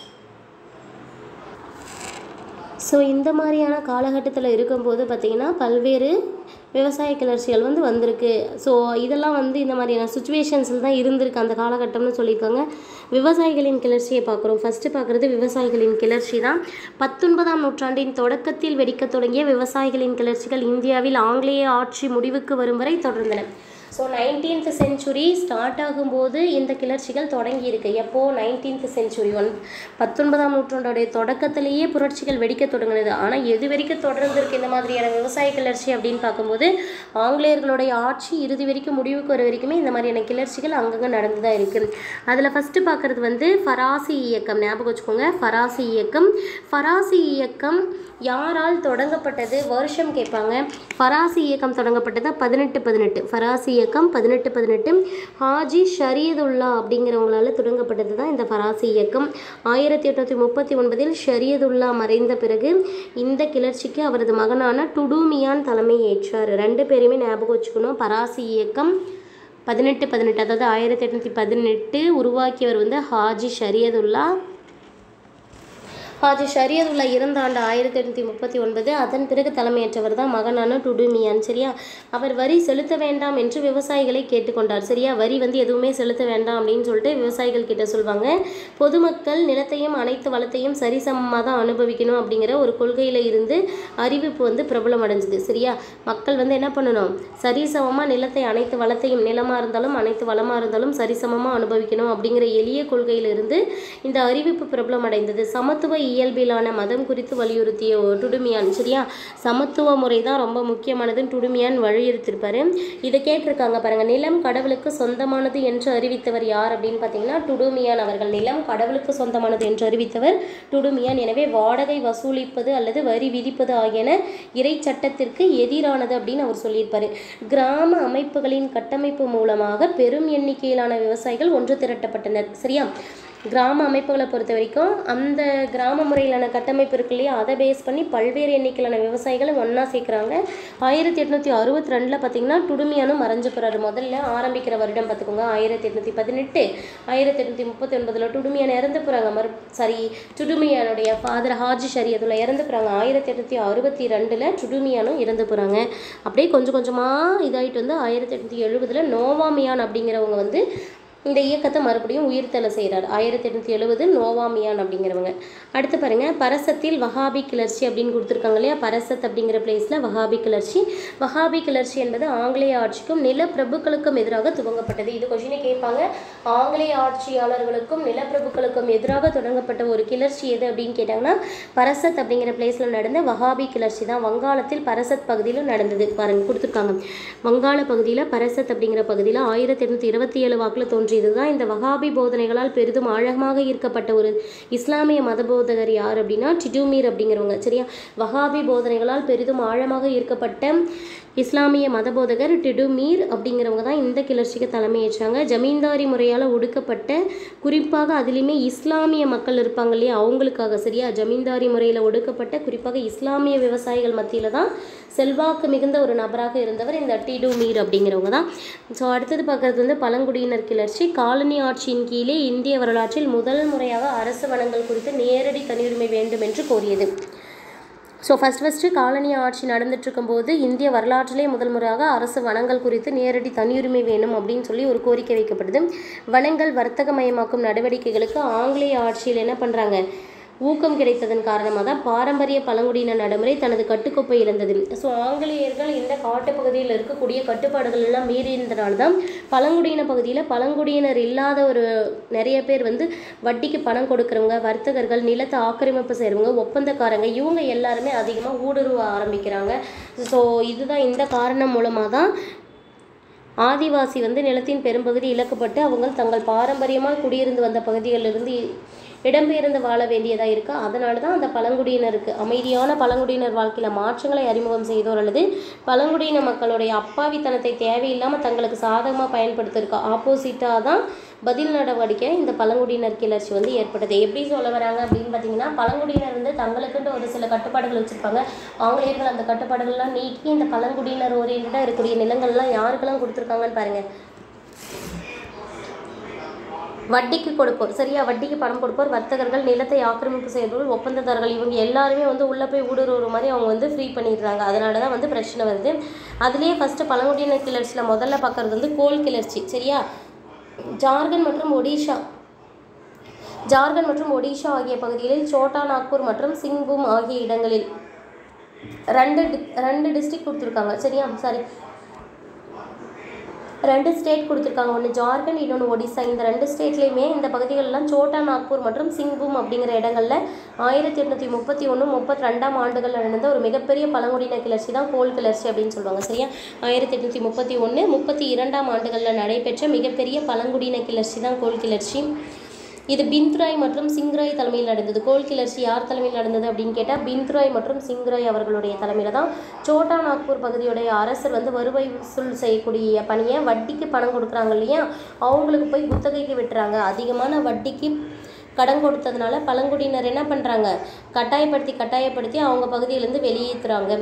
ஸோ இந்த மாதிரியான காலகட்டத்தில் இருக்கும்போது பார்த்திங்கன்னா பல்வேறு விவசாய கிளர்ச்சிகள் வந்து வந்திருக்கு ஸோ இதெல்லாம் வந்து இந்த மாதிரியான சுச்சுவேஷன்ஸில் தான் இருந்திருக்கு அந்த காலகட்டம்னு சொல்லியிருக்காங்க விவசாயிகளின் கிளர்ச்சியை பார்க்குறோம் ஃபஸ்ட்டு பார்க்குறது விவசாயிகளின் கிளர்ச்சி தான் பத்தொன்பதாம் நூற்றாண்டின் தொடக்கத்தில் வெடிக்கத் தொடங்கிய விவசாயிகளின் கிளர்ச்சிகள் இந்தியாவில் ஆங்கிலேய ஆட்சி முடிவுக்கு வரும் வரை தொடர்ந்தன ஸோ நைன்டீன்த் செஞ்சுரி ஸ்டார்ட் ஆகும்போது இந்த கிளர்ச்சிகள் தொடங்கி இருக்கு எப்போ நைன்டீன்த் செஞ்சுரி ஒன் பத்தொன்பதாம் நூற்றாண்டுடைய தொடக்கத்திலேயே புரட்சிகள் வெடிக்க தொடங்குனது ஆனால் எது வரைக்கும் தொடர்ந்துருக்கு இந்த மாதிரியான விவசாய கிளர்ச்சி அப்படின்னு பார்க்கும்போது ஆங்கிலேயர்களுடைய ஆட்சி இறுதி வரைக்கும் முடிவுக்கு வர வரைக்குமே இந்த மாதிரியான கிளர்ச்சிகள் அங்கங்கே நடந்து தான் இருக்குது அதில் ஃபஸ்ட்டு பார்க்குறது வந்து ஃபராசி இயக்கம் ஞாபகம் வச்சுக்கோங்க ஃபராசி இயக்கம் ஃபராசி இயக்கம் யாரால் தொடங்கப்பட்டது வருஷம் கேட்பாங்க ஃபராசி இயக்கம் தொடங்கப்பட்டது பதினெட்டு பதினெட்டு ஃபராசி இயக்கம் பதினெட்டு பதினெட்டு ஹாஜி ஷரியதுல்லா அப்படிங்கிறவங்களால தொடங்கப்பட்டது தான் இந்த ஃபராசி இயக்கம் ஆயிரத்தி எட்நூற்றி முப்பத்தி ஒன்பதில் ஷரியதுல்லா மறைந்த பிறகு இந்த கிளர்ச்சிக்கு அவரது மகனான டுடுமியான் தலைமை ஏற்றார் ரெண்டு பேருமே ஞாபகம் வச்சுக்கணும் பராசி இயக்கம் பதினெட்டு பதினெட்டு அதாவது ஆயிரத்தி எட்நூற்றி பதினெட்டு உருவாக்கியவர் வந்து ஹாஜி ஷரியதுல்லா ஹாஜி ஷரியதுல்லா இறந்த ஆண்டு ஆயிரத்தி எட்நூற்றி முப்பத்தி ஒன்பது அதன் பிறகு தலைமையேற்றவர் தான் மகனான டுடுமியான் சரியா அவர் வரி செலுத்த வேண்டாம் என்று விவசாயிகளை கேட்டுக்கொண்டார் சரியா வரி வந்து எதுவுமே செலுத்த வேண்டாம் அப்படின்னு சொல்லிட்டு விவசாயிகள் கிட்ட சொல்லுவாங்க பொதுமக்கள் நிலத்தையும் அனைத்து வளத்தையும் சரிசமமாக தான் அனுபவிக்கணும் அப்படிங்கிற ஒரு கொள்கையில் இருந்து அறிவிப்பு வந்து பிரபலம் அடைஞ்சுது சரியா மக்கள் வந்து என்ன பண்ணணும் சரிசமமாக நிலத்தை அனைத்து வளத்தையும் நிலமாக இருந்தாலும் அனைத்து வளமாக இருந்தாலும் சரிசமமாக அனுபவிக்கணும் அப்படிங்கிற எளிய கொள்கையிலிருந்து இந்த அறிவிப்பு பிரபலம் அடைந்தது சமத்துவ இயல்பிலான மதம் குறித்து வலியுறுத்திய ஒரு டுடுமியான் சரியா சமத்துவ முறை தான் ரொம்ப முக்கியமானதுன்னு டுடுமியான் வலியுறுத்திருப்பாரு இதை கேட்டிருக்காங்க பாருங்க நிலம் கடவுளுக்கு சொந்தமானது என்று அறிவித்தவர் யார் அப்படின்னு பார்த்தீங்கன்னா டுடுமியான் அவர்கள் நிலம் கடவுளுக்கு சொந்தமானது என்று அறிவித்தவர் டுடுமியான் எனவே வாடகை வசூலிப்பது அல்லது வரி விதிப்பது ஆகியன இறை சட்டத்திற்கு எதிரானது அப்படின்னு அவர் சொல்லியிருப்பாரு கிராம அமைப்புகளின் கட்டமைப்பு மூலமாக பெரும் எண்ணிக்கையிலான விவசாயிகள் ஒன்று திரட்டப்பட்டனர் சரியா கிராம அமைப்புகளை பொறுத்த வரைக்கும் அந்த கிராம முறையிலான கட்டமைப்பு இருக்கு இல்லையா அதை பேஸ் பண்ணி பல்வேறு எண்ணிக்கையிலான விவசாயிகளை ஒன்றா சேர்க்குறாங்க ஆயிரத்தி எட்நூற்றி அறுபத்தி ரெண்டில் பார்த்தீங்கன்னா டுடுமியானும் மறைஞ்சு போகிறாரு முதல்ல ஆரம்பிக்கிற வருடம் பார்த்துக்கோங்க ஆயிரத்தி எட்நூற்றி பதினெட்டு ஆயிரத்தி எட்நூற்றி முப்பத்தி ஒன்பதில் டுடுமியான் இறந்து போகிறாங்க மறு சாரி டுடுமியானுடைய ஃபாதர் ஹாஜி ஷரியதுல இறந்து போகிறாங்க ஆயிரத்தி எட்நூற்றி அறுபத்தி ரெண்டில் டுடுமியானும் இறந்து போகிறாங்க அப்படியே கொஞ்சம் கொஞ்சமாக இதாயிட்டு வந்து ஆயிரத்தி எட்நூற்றி எழுபதில் நோவாமியான் அப்படிங்கிறவங்க வந்து இந்த இயக்கத்தை மறுபடியும் உயிர்த்தலை செய்கிறார் ஆயிரத்தி எட்நூற்றி எழுபது நோவாமியான் அப்படிங்கிறவங்க அடுத்து பாருங்க பரசத்தில் வஹாபி கிளர்ச்சி அப்படின்னு கொடுத்துருக்காங்க இல்லையா பரசத் அப்படிங்கிற பிளேஸில் வஹாபி கிளர்ச்சி வஹாபி கிளர்ச்சி என்பது ஆங்கிலேய ஆட்சிக்கும் நிலப்பிரபுக்களுக்கும் எதிராக துவங்கப்பட்டது இது கொஷினை கேட்பாங்க ஆங்கிலேய ஆட்சியாளர்களுக்கும் நிலப்பிரபுக்களுக்கும் எதிராக தொடங்கப்பட்ட ஒரு கிளர்ச்சி எது அப்படின்னு கேட்டாங்கன்னா பரசத் அப்படிங்கிற பிளேஸில் நடந்த வஹாபி கிளர்ச்சி தான் வங்காளத்தில் பரசத் பகுதியில் நடந்தது பாருங்க கொடுத்துருக்காங்க வங்காள பகுதியில் பரசத் அப்படிங்கிற பகுதியில் ஆயிரத்தி எட்நூற்றி இருபத்தி ஏழு வாக்கில் தோன்றியது தான் இந்த வஹாபி போதனைகளால் பெரிதும் ஆழமாக ஈர்க்கப்பட்ட ஒரு இஸ்லாமிய மத போதகர் யார் அப்படின்னா டிடுமீர் அப்படிங்கிறவங்க சரியா வஹாபி போதனைகளால் பெரிதும் ஆழமாக ஈர்க்கப்பட்ட இஸ்லாமிய மத போதகர் டிடுமீர் அப்படிங்கிறவங்க தான் இந்த கிளர்ச்சிக்கு தலைமையேற்றாங்க ஜமீன்தாரி முறையால் ஒடுக்கப்பட்ட குறிப்பாக அதுலேயுமே இஸ்லாமிய மக்கள் இருப்பாங்க இல்லையா அவங்களுக்காக சரியா ஜமீன்தாரி முறையில் ஒடுக்கப்பட்ட குறிப்பாக இஸ்லாமிய விவசாயிகள் மத்தியில் தான் செல்வாக்கு மிகுந்த ஒரு நபராக இருந்தவர் இந்த டிடுமீர் அப்படிங்கிறவங்க தான் ஸோ அடுத்தது பார்க்குறது வந்து பழங்குடியினர் கிளர்ச்சி காலனி ஆட்சியின் கீழே இந்திய வரலாற்றில் முதல் முறையாக அரசு வனங்கள் குறித்து நேரடி தனியுரிமை வேண்டும் என்று கோரியது ஸோ ஃபஸ்ட் ஃபஸ்ட்டு காலனி ஆட்சி நடந்துட்டு இருக்கும்போது இந்திய வரலாற்றிலே முதல் முறையாக அரசு வனங்கள் குறித்து நேரடி தனியுரிமை வேணும் அப்படின்னு சொல்லி ஒரு கோரிக்கை வைக்கப்படுது வனங்கள் வர்த்தகமயமாக்கும் நடவடிக்கைகளுக்கு ஆங்கிலேய ஆட்சியில் என்ன பண்ணுறாங்க ஊக்கம் கிடைத்ததன் காரணமாக தான் பாரம்பரிய பழங்குடியின நடைமுறை தனது கட்டுக்கோப்பை இழந்தது ஸோ ஆங்கிலேயர்கள் இந்த காட்டுப்பகுதியில் இருக்கக்கூடிய கட்டுப்பாடுகள் எல்லாம் மீறியிருந்தனால தான் பழங்குடியின பகுதியில் பழங்குடியினர் இல்லாத ஒரு நிறைய பேர் வந்து வட்டிக்கு பணம் கொடுக்குறவங்க வர்த்தகர்கள் நிலத்தை ஆக்கிரமிப்பு செய்கிறவங்க ஒப்பந்தக்காரங்க இவங்க எல்லாருமே அதிகமாக ஊடுருவ ஆரம்பிக்கிறாங்க ஸோ இதுதான் இந்த காரணம் மூலமாக தான் ஆதிவாசி வந்து நிலத்தின் பெரும்பகுதி இழக்கப்பட்டு அவங்க தங்கள் பாரம்பரியமாக குடியிருந்து வந்த பகுதிகளிலிருந்து இடம்பெயர்ந்து வாழ வேண்டியதாக இருக்குது அதனால தான் அந்த பழங்குடியினருக்கு அமைதியான பழங்குடியினர் வாழ்க்கையில் மாற்றங்களை அறிமுகம் செய்தோர் அல்லது பழங்குடியின மக்களுடைய அப்பாவித்தனத்தை தேவையில்லாமல் தங்களுக்கு சாதகமாக பயன்படுத்திருக்க ஆப்போசிட்டாக தான் பதில் நடவடிக்கை இந்த பழங்குடியினர் கிளர்ச்சி வந்து ஏற்பட்டது எப்படி சொல்ல வராங்க அப்படின்னு பார்த்தீங்கன்னா பழங்குடியினர் வந்து தங்களுக்குன்ட்டு ஒரு சில கட்டுப்பாடுகள் வச்சுருப்பாங்க ஆங்கிலேயர்கள் அந்த கட்டுப்பாடுகள்லாம் நீக்கி இந்த பழங்குடியினர் ஓரியன்டாக இருக்கக்கூடிய நிலங்கள்லாம் யாருக்கெல்லாம் கொடுத்துருக்காங்கன்னு பாருங்கள் வட்டிக்கு கொடுப்போர் சரியா வட்டிக்கு பணம் கொடுப்போர் வர்த்தகர்கள் நிலத்தை ஆக்கிரமிப்பு செய்தவர்கள் ஒப்பந்ததாரர்கள் இவங்க எல்லாருமே வந்து உள்ளே போய் ஊடுருவுற மாதிரி அவங்க வந்து ஃப்ரீ பண்ணிடுறாங்க அதனால தான் வந்து பிரச்சனை வருது அதுலேயே ஃபஸ்ட்டு பழங்குடியினர் கிளர்ச்சியில் முதல்ல பார்க்குறது வந்து கோல் கிளர்ச்சி சரியா ஜார்க்கண்ட் மற்றும் ஒடிஷா ஜார்க்கண்ட் மற்றும் ஒடிஷா ஆகிய பகுதிகளில் சோட்டா நாக்பூர் மற்றும் சிங்பூம் ஆகிய இடங்களில் ரெண்டு டி- ரெண்டு டிஸ்ட்ரிக்ட் கொடுத்துருக்காங்க சரியா சாரி ரெண்டு ஸ்டேட் கொடுத்துருக்காங்க ஒன்று ஜார்க்கண்ட் இன்னொன்று ஒடிசா இந்த ரெண்டு ஸ்டேட்லேயுமே இந்த பகுதிகளெலாம் சோட்டா நாக்பூர் மற்றும் சிங்பூம் அப்படிங்கிற இடங்களில் ஆயிரத்தி எட்நூற்றி முப்பத்தி ஒன்று முப்பத்தி ரெண்டாம் ஆண்டுகளில் நடந்த ஒரு மிகப்பெரிய பழங்குடியின கிளர்ச்சி தான் கோல் கிளர்ச்சி அப்படின்னு சொல்லுவாங்க சரியா ஆயிரத்தி எட்நூற்றி முப்பத்தி ஒன்று முப்பத்தி இரண்டாம் ஆண்டுகளில் நடைபெற்ற மிகப்பெரிய பழங்குடியின கிளர்ச்சி தான் கோல் கிளர்ச்சி இது பிந்த்ராய் மற்றும் சிங்ராய் தலைமையில் நடந்தது கோல் கிளர்ச்சி யார் தலைமையில் நடந்தது அப்படின்னு கேட்டால் பிந்த்ராய் மற்றும் சிங்ராய் அவர்களுடைய தலைமையில் தான் சோட்டா நாக்பூர் பகுதியுடைய அரசர் வந்து வருவாய் வசூல் செய்யக்கூடிய பணியை வட்டிக்கு பணம் கொடுக்குறாங்க இல்லையா அவங்களுக்கு போய் குத்தகைக்கு விட்டுறாங்க அதிகமான வட்டிக்கு கடன் கொடுத்ததுனால பழங்குடியினர் என்ன பண்ணுறாங்க கட்டாயப்படுத்தி கட்டாயப்படுத்தி அவங்க பகுதியிலேருந்து வெளியேற்றுறாங்க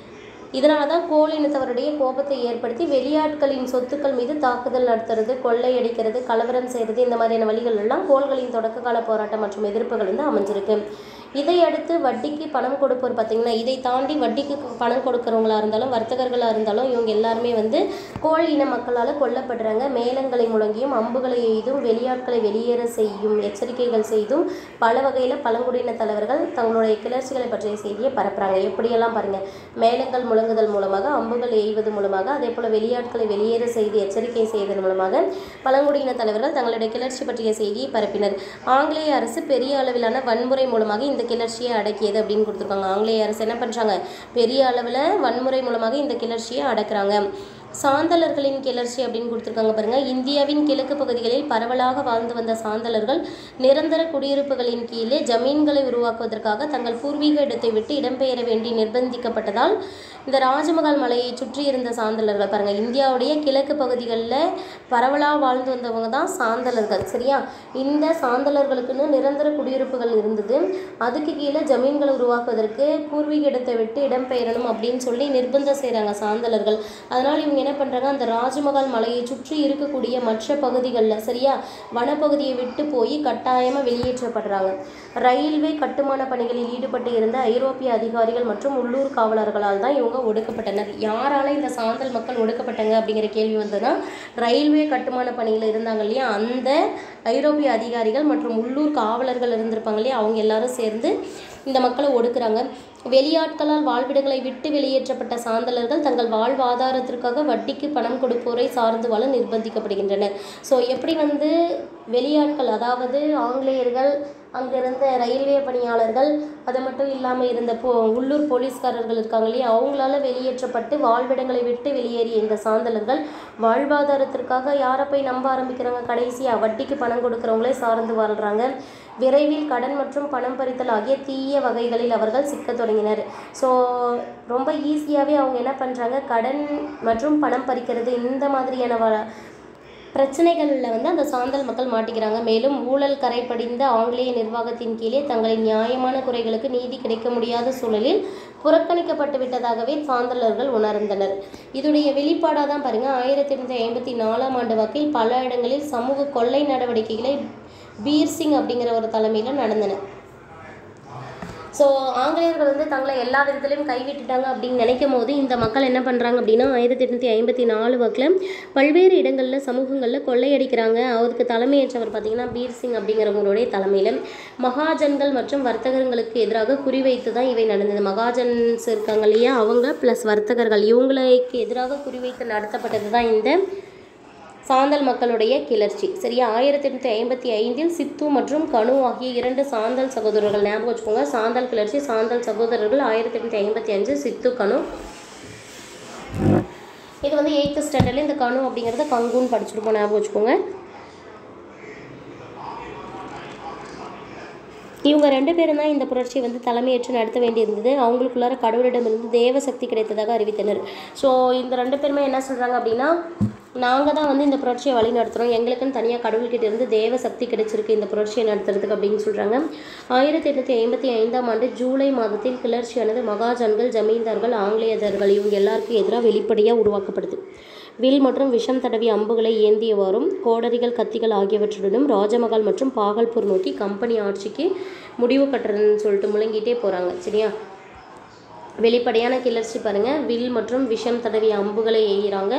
இதனால தான் கோல் இனத்தவருடைய கோபத்தை ஏற்படுத்தி வெளியாட்களின் சொத்துக்கள் மீது தாக்குதல் நடத்துறது கொள்ளையடிக்கிறது கலவரம் செய்கிறது இந்த மாதிரியான வழிகள் எல்லாம் கோள்களின் தொடக்க கால போராட்டம் மற்றும் எதிர்ப்புகள் வந்து அமைஞ்சிருக்கு இதை அடுத்து வட்டிக்கு பணம் கொடுப்போர் பார்த்தீங்கன்னா இதை தாண்டி வட்டிக்கு பணம் கொடுக்குறவங்களா இருந்தாலும் வர்த்தகர்களாக இருந்தாலும் இவங்க எல்லாருமே வந்து கோல் இன மக்களால் கொல்லப்படுறாங்க மேளங்களை முழங்கியும் அம்புகளை எய்தும் வெளியாட்களை வெளியேற செய்யும் எச்சரிக்கைகள் செய்தும் பல வகையில் பழங்குடியின தலைவர்கள் தங்களுடைய கிளர்ச்சிகளை பற்றிய செய்தியை பரப்புறாங்க எப்படியெல்லாம் பாருங்கள் மேளங்கள் முழங்குதல் மூலமாக அம்புகள் எய்வது மூலமாக அதே போல் வெளியாட்களை வெளியேற செய்து எச்சரிக்கை செய்வதன் மூலமாக பழங்குடியின தலைவர்கள் தங்களுடைய கிளர்ச்சி பற்றிய செய்தியை பரப்பினர் ஆங்கிலேய அரசு பெரிய அளவிலான வன்முறை மூலமாக இந்த கிளர்ச்சியை அடக்கியது அப்படின்னு கொடுத்துருக்காங்க ஆங்கிலேய அரசு என்ன பண்ணுறாங்க பெரிய அளவில் வன்முறை மூலமாக இந்த கிளர்ச்சியை அடக்குறாங்க சாந்தலர்களின் கிளர்ச்சி அப்படின்னு கொடுத்துருக்காங்க பாருங்க இந்தியாவின் கிழக்கு பகுதிகளில் பரவலாக வாழ்ந்து வந்த சாந்தலர்கள் நிரந்தர குடியிருப்புகளின் கீழே ஜமீன்களை உருவாக்குவதற்காக தங்கள் பூர்வீக இடத்தை விட்டு இடம்பெயர வேண்டி நிர்பந்திக்கப்பட்டதால் இந்த ராஜமகால் மலையை சுற்றி இருந்த சாந்தலர்கள் பாருங்க இந்தியாவுடைய கிழக்கு பகுதிகளில் பரவலாக வாழ்ந்து வந்தவங்க தான் சாந்தலர்கள் சரியா இந்த சாந்தலர்களுக்குன்னு நிரந்தர குடியிருப்புகள் இருந்தது அதுக்கு கீழே ஜமீன்களை உருவாக்குவதற்கு பூர்வீக இடத்தை விட்டு இடம்பெயரணும் அப்படின்னு சொல்லி நிர்பந்தம் செய்கிறாங்க சாந்தலர்கள் அதனால் இவங்க என்ன பண்ணுறாங்க அந்த ராஜமகால் மலையை சுற்றி இருக்கக்கூடிய மற்ற பகுதிகளில் சரியா வனப்பகுதியை விட்டு போய் கட்டாயமாக வெளியேற்றப்படுறாங்க ரயில்வே கட்டுமான பணிகளில் ஈடுபட்டு இருந்த ஐரோப்பிய அதிகாரிகள் மற்றும் உள்ளூர் காவலர்களால் தான் இவங்க ஒடுக்கப்பட்டனர் யாரால இந்த சாந்தல் மக்கள் ஒடுக்கப்பட்டாங்க அப்படிங்கிற கேள்வி வந்ததுன்னா ரயில்வே கட்டுமான பணியில் இருந்தாங்க இல்லையா அந்த ஐரோப்பிய அதிகாரிகள் மற்றும் உள்ளூர் காவலர்கள் இருந்திருப்பாங்க இல்லையா அவங்க எல்லாரும் சேர்ந்து இந்த மக்களை ஒடுக்குறாங்க வெளியாட்களால் வாழ்விடங்களை விட்டு வெளியேற்றப்பட்ட சாந்தலர்கள் தங்கள் வாழ்வாதாரத்திற்காக வட்டிக்கு பணம் கொடுப்போரை சார்ந்து வாழ நிர்பந்திக்கப்படுகின்றனர் ஸோ எப்படி வந்து வெளியாட்கள் அதாவது ஆங்கிலேயர்கள் அங்கிருந்த ரயில்வே பணியாளர்கள் அது மட்டும் இல்லாமல் இருந்த போ உள்ளூர் போலீஸ்காரர்கள் இருக்காங்க இல்லையா அவங்களால வெளியேற்றப்பட்டு வாழ்விடங்களை விட்டு வெளியேறிய இந்த சாந்தலர்கள் வாழ்வாதாரத்திற்காக யாரை போய் நம்ப ஆரம்பிக்கிறாங்க கடைசியாக வட்டிக்கு பணம் கொடுக்குறவங்களே சார்ந்து வாழ்கிறாங்க விரைவில் கடன் மற்றும் பணம் பறித்தல் ஆகிய தீய வகைகளில் அவர்கள் சிக்கத் தொடங்கினர் ஸோ ரொம்ப ஈஸியாகவே அவங்க என்ன பண்ணுறாங்க கடன் மற்றும் பணம் பறிக்கிறது இந்த மாதிரியான வ பிரச்சனைகளில் வந்து அந்த சாந்தல் மக்கள் மாட்டிக்கிறாங்க மேலும் ஊழல் கரை படிந்த ஆங்கிலேய நிர்வாகத்தின் கீழே தங்களின் நியாயமான குறைகளுக்கு நீதி கிடைக்க முடியாத சூழலில் புறக்கணிக்கப்பட்டு விட்டதாகவே சாந்தலர்கள் உணர்ந்தனர் இதோடைய வெளிப்பாடாக தான் பாருங்கள் ஆயிரத்தி எண்ணூற்றி ஐம்பத்தி நாலாம் ஆண்டு வாக்கில் பல இடங்களில் சமூக கொள்ளை நடவடிக்கைகளை பீர் சிங் அப்படிங்கிற ஒரு தலைமையில் நடந்தன ஸோ ஆங்கிலேயர்கள் வந்து தங்களை எல்லா விதத்துலையும் கைவிட்டுட்டாங்க அப்படின்னு நினைக்கும் போது இந்த மக்கள் என்ன பண்ணுறாங்க அப்படின்னா ஆயிரத்தி எட்நூற்றி ஐம்பத்தி நாலு வாக்கில் பல்வேறு இடங்களில் சமூகங்களில் கொள்ளையடிக்கிறாங்க அவருக்கு தலைமையேற்றவர் பார்த்தீங்கன்னா பீர் சிங் அப்படிங்கிறவங்களுடைய தலைமையில் மகாஜன்கள் மற்றும் வர்த்தகர்களுக்கு எதிராக குறிவைத்து தான் இவை நடந்தது மகாஜன்ஸ் இருக்காங்க இல்லையா அவங்க ப்ளஸ் வர்த்தகர்கள் இவங்களுக்கு எதிராக குறிவைத்து நடத்தப்பட்டது தான் இந்த சாந்தல் மக்களுடைய கிளர்ச்சி சரியா ஆயிரத்தி எட்நூற்றி ஐம்பத்தி ஐந்தில் சித்து மற்றும் கனு ஆகிய இரண்டு சாந்தல் சகோதரர்கள் ஞாபகம் வச்சுக்கோங்க சாந்தல் கிளர்ச்சி சாந்தல் சகோதரர்கள் ஆயிரத்தி எட்நூற்றி ஐம்பத்தி அஞ்சு சித்து கனு இது வந்து எயித்து ஸ்டாண்டர்டில் இந்த கனு அப்படிங்கிறத கங்குன்னு படிச்சுருப்போம் ஞாபகம் வச்சுக்கோங்க இவங்க ரெண்டு பேரும் தான் இந்த புரட்சியை வந்து தலைமையேற்று நடத்த வேண்டியிருந்தது அவங்களுக்குள்ளார கடவுளிடமிருந்து தேவ சக்தி கிடைத்ததாக அறிவித்தனர் ஸோ இந்த ரெண்டு பேருமே என்ன சொல்கிறாங்க அப்படின்னா நாங்கள் தான் வந்து இந்த புரட்சியை வழி நடத்துகிறோம் எங்களுக்குன்னு தனியாக கடவுள்கிட்ட இருந்து தேவ சக்தி கிடைச்சிருக்கு இந்த புரட்சியை நடத்துறதுக்கு அப்படின்னு சொல்கிறாங்க ஆயிரத்தி எட்நூற்றி ஐம்பத்தி ஐந்தாம் ஆண்டு ஜூலை மாதத்தில் கிளர்ச்சியானது மகாஜன்கள் ஜமீன்தார்கள் ஆங்கிலேயர்கள் இவங்க எல்லாருக்கும் எதிராக வெளிப்படையாக உருவாக்கப்படுது வில் மற்றும் விஷம் தடவிய அம்புகளை ஏந்தியவாறும் கோடரிகள் கத்திகள் ஆகியவற்றுடனும் ராஜமகால் மற்றும் பாகல்பூர் நோக்கி கம்பெனி ஆட்சிக்கு முடிவு கட்டுறதுன்னு சொல்லிட்டு முழங்கிட்டே போகிறாங்க சரியா வெளிப்படையான கிளர்ச்சி பாருங்கள் வில் மற்றும் விஷம் தடவிய அம்புகளை எய்கிறாங்க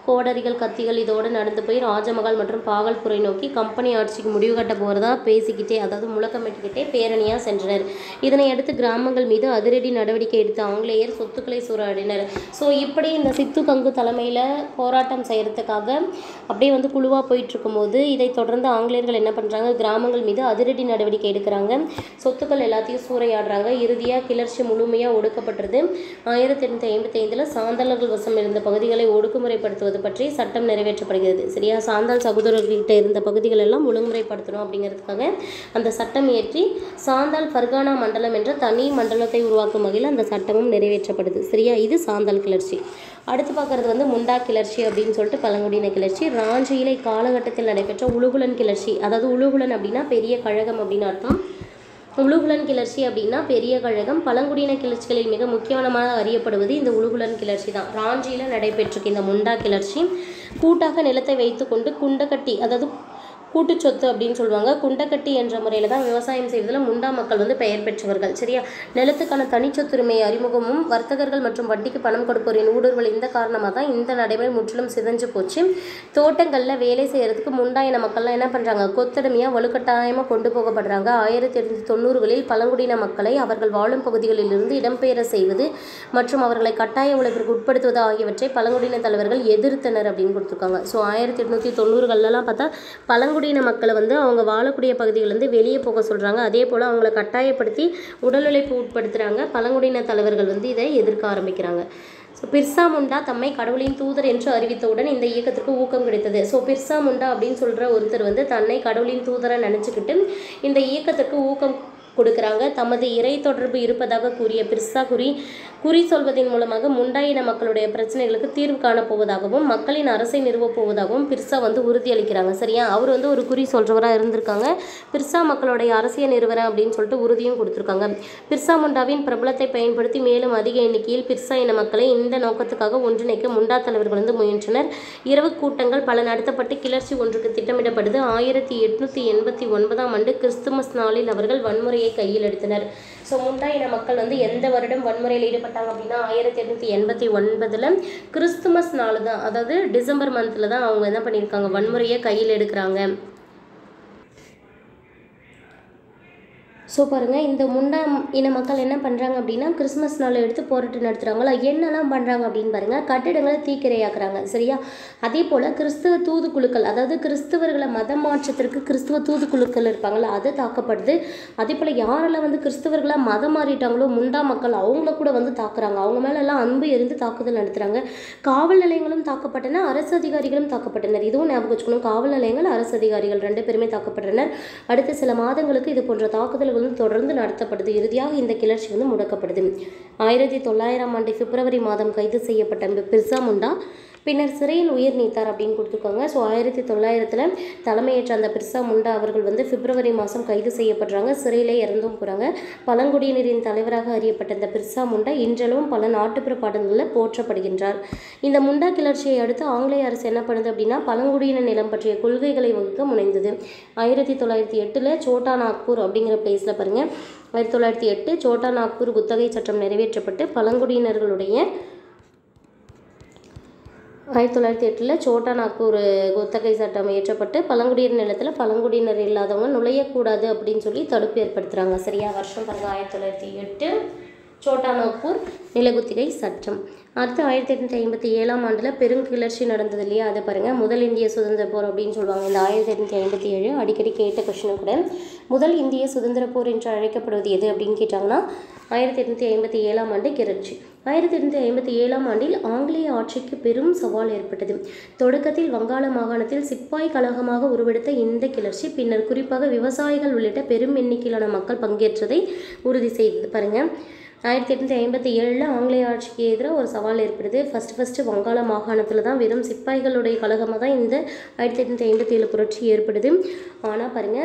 கோடரிகள் கத்திகள் இதோடு நடந்து போய் ராஜமகால் மற்றும் பாகல்புரை நோக்கி கம்பெனி ஆட்சிக்கு முடிவு கட்ட போகிறதா பேசிக்கிட்டே அதாவது முழக்கமிட்டுக்கிட்டே பேரணியாக சென்றனர் இதனை அடுத்து கிராமங்கள் மீது அதிரடி நடவடிக்கை எடுத்த ஆங்கிலேயர் சொத்துக்களை சூறையாடினர் ஸோ இப்படி இந்த சித்து கங்கு தலைமையில் போராட்டம் செய்கிறதுக்காக அப்படியே வந்து குழுவாக போயிட்டு இருக்கும்போது இதை தொடர்ந்து ஆங்கிலேயர்கள் என்ன பண்ணுறாங்க கிராமங்கள் மீது அதிரடி நடவடிக்கை எடுக்கிறாங்க சொத்துக்கள் எல்லாத்தையும் சூறையாடுறாங்க இறுதியாக கிளர்ச்சி முழுமையாக ஒடுக்கப்பட்டது ஆயிரத்தி எண்ணூற்றி ஐம்பத்தி ஐந்தில் சாந்தாளர்கள் வசம் இருந்த பகுதிகளை ஒடுக்குமுறைப்படுத்துவது பற்றி சட்டம் நிறைவேற்றப்படுகிறது சரியா சாந்தாள் சகோதரர்கிட்ட இருந்த பகுதிகள் எல்லாம் ஒழுங்குமுறைப்படுத்தணும் அப்படிங்கிறதுக்காக அந்த சட்டம் இயற்றி சாந்தாள் ஃபர்கானா மண்டலம் என்ற தனி மண்டலத்தை உருவாக்கும் வகையில் அந்த சட்டமும் நிறைவேற்றப்படுது சரியா இது சாந்தாள் கிளர்ச்சி அடுத்து பார்க்குறது வந்து முண்டா கிளர்ச்சி அப்படின்னு சொல்லிட்டு பழங்குடியின கிளர்ச்சி ராஞ்சியில காலகட்டத்தில் நடைபெற்ற உலுகுலன் கிளர்ச்சி அதாவது உலுகுலன் அப்படின்னா பெரிய கழகம் அப்படின்னு அர்த்தம் உலுகுலன் கிளர்ச்சி அப்படின்னா பெரிய கழகம் பழங்குடியின கிளர்ச்சிகளில் மிக முக்கியமாக அறியப்படுவது இந்த உலுகுலன் கிளர்ச்சி தான் ராஞ்சியில் நடைபெற்றிருக்கு இந்த முண்டா கிளர்ச்சி கூட்டாக நிலத்தை வைத்துக்கொண்டு குண்டக்கட்டி அதாவது கூட்டுச்சொத்து அப்படின்னு சொல்லுவாங்க குண்டக்கட்டி என்ற முறையில் தான் விவசாயம் செய்வதில் முண்டா மக்கள் வந்து பெயர் பெற்றவர்கள் சரியா நிலத்துக்கான தனிச்சொத்துரிமை அறிமுகமும் வர்த்தகர்கள் மற்றும் வட்டிக்கு பணம் கொடுப்போரின் ஊடுருவல் இந்த காரணமாக தான் இந்த நடைமுறை முற்றிலும் சிதைஞ்சு போச்சு தோட்டங்களில் வேலை செய்கிறதுக்கு முண்டா இன மக்கள்லாம் என்ன பண்ணுறாங்க கொத்தடிமையாக வலுக்கட்டாயமாக கொண்டு போகப்படுறாங்க ஆயிரத்தி எட்நூற்றி தொண்ணூறுகளில் பழங்குடியின மக்களை அவர்கள் வாழும் பகுதிகளிலிருந்து இடம்பெயர செய்வது மற்றும் அவர்களை கட்டாய உழைப்பிற்கு உட்படுத்துவது ஆகியவற்றை பழங்குடியின தலைவர்கள் எதிர்த்தனர் அப்படின்னு கொடுத்துருக்காங்க ஸோ ஆயிரத்தி எட்நூற்றி தொண்ணூறுகள்லாம் பார்த்தா பழங்குடியின மக்களை வந்து அவங்க வாழக்கூடிய பகுதிகளிலேருந்து வெளியே போக சொல்கிறாங்க அதே போல் அவங்கள கட்டாயப்படுத்தி உடல் உழைப்பு உட்படுத்துகிறாங்க பழங்குடியின தலைவர்கள் வந்து இதை எதிர்க்க ஆரம்பிக்கிறாங்க ஸோ பிர்சா முண்டா தம்மை கடவுளின் தூதர் என்று அறிவித்தவுடன் இந்த இயக்கத்திற்கு ஊக்கம் கிடைத்தது ஸோ பிர்சா முண்டா அப்படின்னு சொல்கிற ஒருத்தர் வந்து தன்னை கடவுளின் தூதரை நினச்சிக்கிட்டு இந்த இயக்கத்திற்கு ஊக்கம் கொடுக்குறாங்க தமது இறை தொடர்பு இருப்பதாக கூறிய பிர்சா குறி குறி சொல்வதன் மூலமாக முண்டாயின மக்களுடைய பிரச்சனைகளுக்கு தீர்வு காணப்போவதாகவும் மக்களின் அரசை நிறுவப் போவதாகவும் பிர்சா வந்து உறுதியளிக்கிறாங்க சரியா அவர் வந்து ஒரு குறி சொல்றவராக இருந்திருக்காங்க பிர்சா மக்களுடைய அரசியல் நிறுவனம் அப்படின்னு சொல்லிட்டு உறுதியும் கொடுத்துருக்காங்க பிர்சா முண்டாவின் பிரபலத்தை பயன்படுத்தி மேலும் அதிக எண்ணிக்கையில் பிர்சா இன மக்களை இந்த நோக்கத்துக்காக ஒன்றிணைக்க முண்டா தலைவர்கள் வந்து முயன்றனர் இரவு கூட்டங்கள் பல நடத்தப்பட்டு கிளர்ச்சி ஒன்றுக்கு திட்டமிடப்படுது ஆயிரத்தி எட்நூற்றி எண்பத்தி ஒன்பதாம் ஆண்டு கிறிஸ்துமஸ் நாளில் அவர்கள் வன்முறையை கையில் எடுத்தனர் ஸோ முண்டா இன மக்கள் வந்து எந்த வருடம் வன்முறையில் ஈடுபட்டாங்க அப்படின்னா ஆயிரத்தி எட்நூற்றி எண்பத்தி ஒன்பதில் கிறிஸ்துமஸ் நாள் தான் அதாவது டிசம்பர் மந்தில் தான் அவங்க என்ன பண்ணியிருக்காங்க வன்முறையை கையில் எடுக்கிறாங்க ஸோ பாருங்கள் இந்த முண்டா இன மக்கள் என்ன பண்ணுறாங்க அப்படின்னா கிறிஸ்மஸ் நாள் எடுத்து போராட்டம் நடத்துகிறாங்களா என்னெல்லாம் பண்ணுறாங்க அப்படின்னு பாருங்கள் கட்டிடங்களை தீக்கிரையாக்குறாங்க சரியா அதே போல் கிறிஸ்துவ தூதுக்குழுக்கள் அதாவது கிறிஸ்தவர்களை மதம் மாற்றத்திற்கு கிறிஸ்துவ தூதுக்குழுக்கள் இருப்பாங்களா அது தாக்கப்படுது அதே போல் யாரெல்லாம் வந்து கிறிஸ்தவர்களாக மதம் மாறிட்டாங்களோ முண்டா மக்கள் அவங்கள கூட வந்து தாக்குறாங்க அவங்க மேல எல்லாம் அன்பு எரிந்து தாக்குதல் நடத்துகிறாங்க காவல் நிலையங்களும் தாக்கப்பட்டன அரசு அதிகாரிகளும் தாக்கப்பட்டனர் இதுவும் ஞாபகம் வச்சுக்கணும் காவல் நிலையங்கள் அரசு அதிகாரிகள் ரெண்டு பேருமே தாக்கப்பட்டனர் அடுத்த சில மாதங்களுக்கு இது போன்ற தாக்குதல்கள் வந்து தொடர்ந்து நடத்தப்படுது இறுதியாக இந்த கிளர்ச்சி வந்து முடக்கப்படுது ஆயிரத்தி தொள்ளாயிரம் ஆண்டு பிப்ரவரி மாதம் கைது செய்யப்பட்ட பிர்சா முண்டா பின்னர் சிறையில் உயிர் நீத்தார் அப்படின்னு கொடுத்துருக்காங்க ஸோ ஆயிரத்தி தொள்ளாயிரத்தில் தலைமையேற்ற அந்த பிர்சா முண்டா அவர்கள் வந்து பிப்ரவரி மாதம் கைது செய்யப்படுறாங்க சிறையிலே இறந்தும் போகிறாங்க பழங்குடியினரின் தலைவராக அறியப்பட்ட இந்த பிர்சா முண்டா இன்றளவும் பல நாட்டுப்புற பாடல்களில் போற்றப்படுகின்றார் இந்த முண்டா கிளர்ச்சியை அடுத்து ஆங்கிலேய அரசு என்ன பண்ணுது அப்படின்னா பழங்குடியின நிலம் பற்றிய கொள்கைகளை வகுக்க முனைந்தது ஆயிரத்தி தொள்ளாயிரத்தி எட்டில் சோட்டா நாக்பூர் அப்படிங்கிற பிளேஸில் பாருங்கள் ஆயிரத்தி தொள்ளாயிரத்தி எட்டு சோட்டா நாக்பூர் குத்தகை சட்டம் நிறைவேற்றப்பட்டு பழங்குடியினர்களுடைய ஆயிரத்தி தொள்ளாயிரத்தி எட்டில் சோட்டா நாக்பூர் குத்தகை சட்டம் இயற்றப்பட்டு பழங்குடியினர் நிலத்தில் பழங்குடியினர் இல்லாதவங்க நுழையக்கூடாது அப்படின்னு சொல்லி தடுப்பு ஏற்படுத்துகிறாங்க சரியா வருஷம் பாருங்க ஆயிரத்தி தொள்ளாயிரத்தி எட்டு சோட்டா நாக்பூர் நிலகுத்திகை சட்டம் அடுத்து ஆயிரத்தி எட்நூற்றி ஐம்பத்தி ஏழாம் ஆண்டில் பெருங்கிளர்ச்சி நடந்தது இல்லையா அதை பாருங்கள் முதல் இந்திய சுதந்திர போர் அப்படின்னு சொல்லுவாங்க இந்த ஆயிரத்தி எட்நூற்றி ஐம்பத்தி ஏழு அடிக்கடி கேட்ட கொஷினும் கூட முதல் இந்திய சுதந்திர போர் என்று அழைக்கப்படுவது எது அப்படின்னு கேட்டாங்கன்னா ஆயிரத்தி எட்நூற்றி ஐம்பத்தி ஏழாம் ஆண்டு கிளர்ச்சி ஆயிரத்தி எட்நூற்றி ஐம்பத்தி ஏழாம் ஆண்டில் ஆங்கிலேய ஆட்சிக்கு பெரும் சவால் ஏற்பட்டது தொடக்கத்தில் வங்காள மாகாணத்தில் சிப்பாய் கழகமாக உருவெடுத்த இந்த கிளர்ச்சி பின்னர் குறிப்பாக விவசாயிகள் உள்ளிட்ட பெரும் எண்ணிக்கையிலான மக்கள் பங்கேற்றதை உறுதி செய்தது பாருங்கள் ஆயிரத்தி எட்நூற்றி ஐம்பத்தி ஏழில் ஆங்கிலேய ஆட்சிக்கு எதிராக ஒரு சவால் ஏற்படுது ஃபஸ்ட்டு ஃபஸ்ட்டு வங்காள மாகாணத்தில் தான் வெறும் சிப்பாய்களுடைய கழகமாக தான் இந்த ஆயிரத்தி எட்நூற்றி ஐம்பத்தி ஏழு புரட்சி ஏற்படுது ஆனால் பாருங்கள்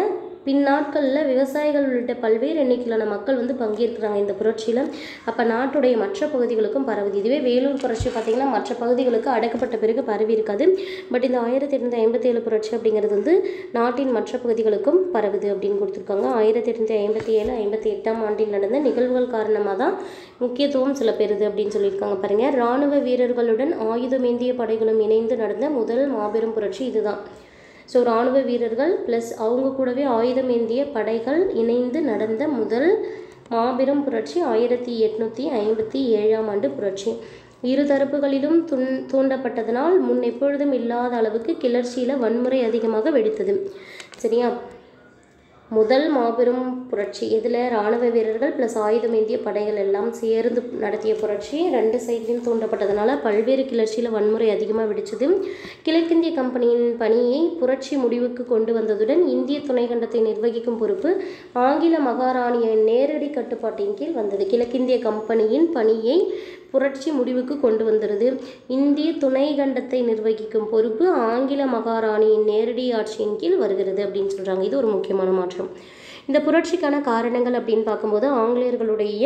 பின்னாட்களில் விவசாயிகள் உள்ளிட்ட பல்வேறு எண்ணிக்கையிலான மக்கள் வந்து பங்கேற்கிறாங்க இந்த புரட்சியில் அப்போ நாட்டுடைய மற்ற பகுதிகளுக்கும் பரவுது இதுவே வேலூர் புரட்சி பார்த்திங்கன்னா மற்ற பகுதிகளுக்கு அடக்கப்பட்ட பிறகு பரவி இருக்காது பட் இந்த ஆயிரத்தி எட்நூற்றி ஐம்பத்தி ஏழு புரட்சி அப்படிங்கிறது வந்து நாட்டின் மற்ற பகுதிகளுக்கும் பரவுது அப்படின்னு கொடுத்துருக்காங்க ஆயிரத்தி எட்நூற்றி ஐம்பத்தி ஏழு ஐம்பத்தி எட்டாம் ஆண்டில் நடந்த நிகழ்வுகள் காரணமாக தான் முக்கியத்துவம் சில பெறுது அப்படின்னு சொல்லியிருக்காங்க பாருங்கள் இராணுவ வீரர்களுடன் ஆயுதமேந்திய படைகளும் இணைந்து நடந்த முதல் மாபெரும் புரட்சி இதுதான் ஸோ இராணுவ வீரர்கள் ப்ளஸ் அவங்க கூடவே ஆயுதம் ஏந்திய படைகள் இணைந்து நடந்த முதல் மாபெரும் புரட்சி ஆயிரத்தி எட்நூற்றி ஐம்பத்தி ஏழாம் ஆண்டு புரட்சி இரு தரப்புகளிலும் துன் தூண்டப்பட்டதனால் முன் எப்பொழுதும் இல்லாத அளவுக்கு கிளர்ச்சியில் வன்முறை அதிகமாக வெடித்தது சரியா முதல் மாபெரும் புரட்சி இதில் இராணுவ வீரர்கள் ப்ளஸ் ஆயுதமேந்திய படைகள் எல்லாம் சேர்ந்து நடத்திய புரட்சி ரெண்டு சைட்லையும் தூண்டப்பட்டதுனால பல்வேறு கிளர்ச்சியில் வன்முறை அதிகமாக வெடிச்சது கிழக்கிந்திய கம்பெனியின் பணியை புரட்சி முடிவுக்கு கொண்டு வந்ததுடன் இந்திய துணைக்கண்டத்தை நிர்வகிக்கும் பொறுப்பு ஆங்கில மகாராணியின் நேரடி கட்டுப்பாட்டின் கீழ் வந்தது கிழக்கிந்திய கம்பெனியின் பணியை புரட்சி முடிவுக்கு கொண்டு வந்துடுது இந்திய துணை கண்டத்தை நிர்வகிக்கும் பொறுப்பு ஆங்கில மகாராணியின் நேரடி ஆட்சியின் கீழ் வருகிறது அப்படின்னு சொல்கிறாங்க இது ஒரு முக்கியமான மாற்றம் இந்த புரட்சிக்கான காரணங்கள் அப்படின்னு பார்க்கும்போது ஆங்கிலேயர்களுடைய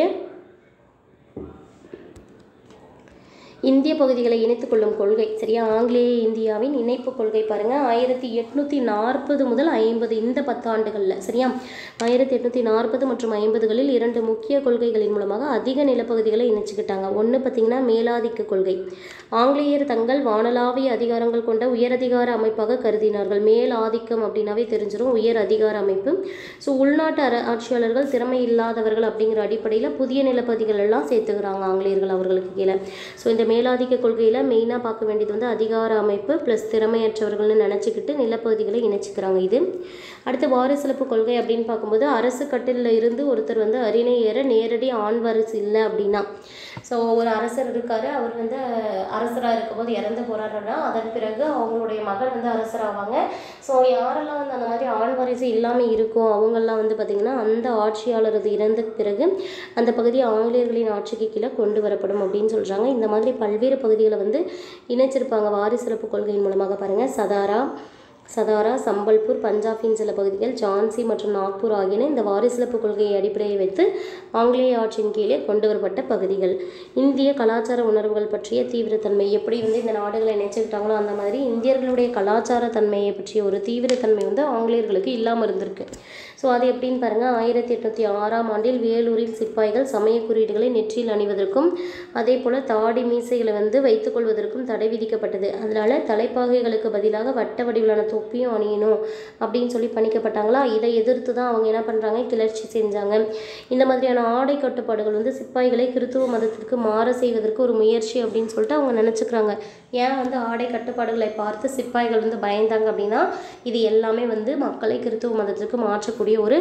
இந்திய பகுதிகளை இணைத்துக் கொள்ளும் கொள்கை சரியா ஆங்கிலேய இந்தியாவின் இணைப்பு கொள்கை பாருங்க ஆயிரத்தி எட்நூற்றி நாற்பது முதல் ஐம்பது இந்த பத்தாண்டுகளில் சரியா ஆயிரத்தி எட்நூற்றி நாற்பது மற்றும் ஐம்பதுகளில் இரண்டு முக்கிய கொள்கைகளின் மூலமாக அதிக நிலப்பகுதிகளை இணைச்சிக்கிட்டாங்க ஒன்று பார்த்தீங்கன்னா மேலாதிக்க கொள்கை ஆங்கிலேயர் தங்கள் வானளாவிய அதிகாரங்கள் கொண்ட உயரதிகார அமைப்பாக கருதினார்கள் மேல் ஆதிக்கம் அப்படின்னாவே தெரிஞ்சிடும் உயர் அதிகார அமைப்பு ஸோ உள்நாட்டு அர ஆட்சியாளர்கள் திறமை இல்லாதவர்கள் அப்படிங்கிற அடிப்படையில் புதிய நிலப்பகுதிகள் எல்லாம் சேர்த்துக்கிறாங்க ஆங்கிலேயர்கள் அவர்களுக்கு கீழே ஸோ இந்த மேலாதிக்க கொள்கையில் மெயினாக பார்க்க வேண்டியது வந்து அதிகார அமைப்பு ப்ளஸ் திறமையற்றவர்கள்னு நினச்சிக்கிட்டு நிலப்பகுதிகளை இணைச்சிக்கிறாங்க இது அடுத்து வாரிசிலப்பு கொள்கை அப்படின்னு பார்க்கும்போது அரசு கட்டிலில் இருந்து ஒருத்தர் வந்து அரியணை ஏற நேரடி ஆண் வாரிசு இல்லை அப்படின்னா ஸோ ஒரு அரசர் இருக்கார் அவர் வந்து அரசராக இருக்கும்போது இறந்து போகிறாருன்னா அதன் பிறகு அவங்களுடைய மகள் வந்து அரசராவாங்க ஸோ யாரெல்லாம் வந்து அந்த மாதிரி ஆண் வாரிசு இல்லாமல் இருக்கோ அவங்கெல்லாம் வந்து பார்த்திங்கன்னா அந்த ஆட்சியாளர் அது இறந்த பிறகு அந்த பகுதி ஆங்கிலேயர்களின் ஆட்சிக்கு கீழே கொண்டு வரப்படும் அப்படின்னு சொல்கிறாங்க இந்த மாதிரி பல்வேறு பகுதிகளை வந்து இணைச்சிருப்பாங்க வாரிசிறப்பு கொள்கையின் மூலமாக பாருங்கள் சதாரா சதாரா சம்பல்பூர் பஞ்சாபின் சில பகுதிகள் ஜான்சி மற்றும் நாக்பூர் ஆகியன இந்த வாரிசிலப்பு கொள்கையை அடிப்படையை வைத்து ஆங்கிலேய ஆட்சியின் கீழே கொண்டு வரப்பட்ட பகுதிகள் இந்திய கலாச்சார உணர்வுகள் பற்றிய தீவிரத்தன்மை எப்படி வந்து இந்த நாடுகளை இணைச்சுக்கிட்டாங்களோ அந்த மாதிரி இந்தியர்களுடைய கலாச்சார தன்மையை பற்றிய ஒரு தீவிரத்தன்மை வந்து ஆங்கிலேயர்களுக்கு இல்லாமல் இருந்திருக்கு ஸோ அது எப்படின்னு பாருங்கள் ஆயிரத்தி எட்நூற்றி ஆறாம் ஆண்டில் வேலூரில் சிப்பாய்கள் சமய குறியீடுகளை நெற்றியில் அணிவதற்கும் அதே போல் தாடி மீசைகளை வந்து வைத்துக்கொள்வதற்கும் தடை விதிக்கப்பட்டது அதனால் தலைப்பாகைகளுக்கு பதிலாக வட்ட வடிவிலான தொப்பியும் அணியணும் அப்படின்னு சொல்லி பணிக்கப்பட்டாங்களா இதை எதிர்த்து தான் அவங்க என்ன பண்ணுறாங்க கிளர்ச்சி செஞ்சாங்க இந்த மாதிரியான ஆடை கட்டுப்பாடுகள் வந்து சிப்பாய்களை கிறித்துவ மதத்திற்கு மாற செய்வதற்கு ஒரு முயற்சி அப்படின்னு சொல்லிட்டு அவங்க நினச்சிக்கிறாங்க ஏன் வந்து ஆடை கட்டுப்பாடுகளை பார்த்து சிப்பாய்கள் வந்து பயந்தாங்க அப்படின்னா இது எல்லாமே வந்து மக்களை கிறித்துவ மதத்திற்கு மாற்றக்கூடிய ஒரு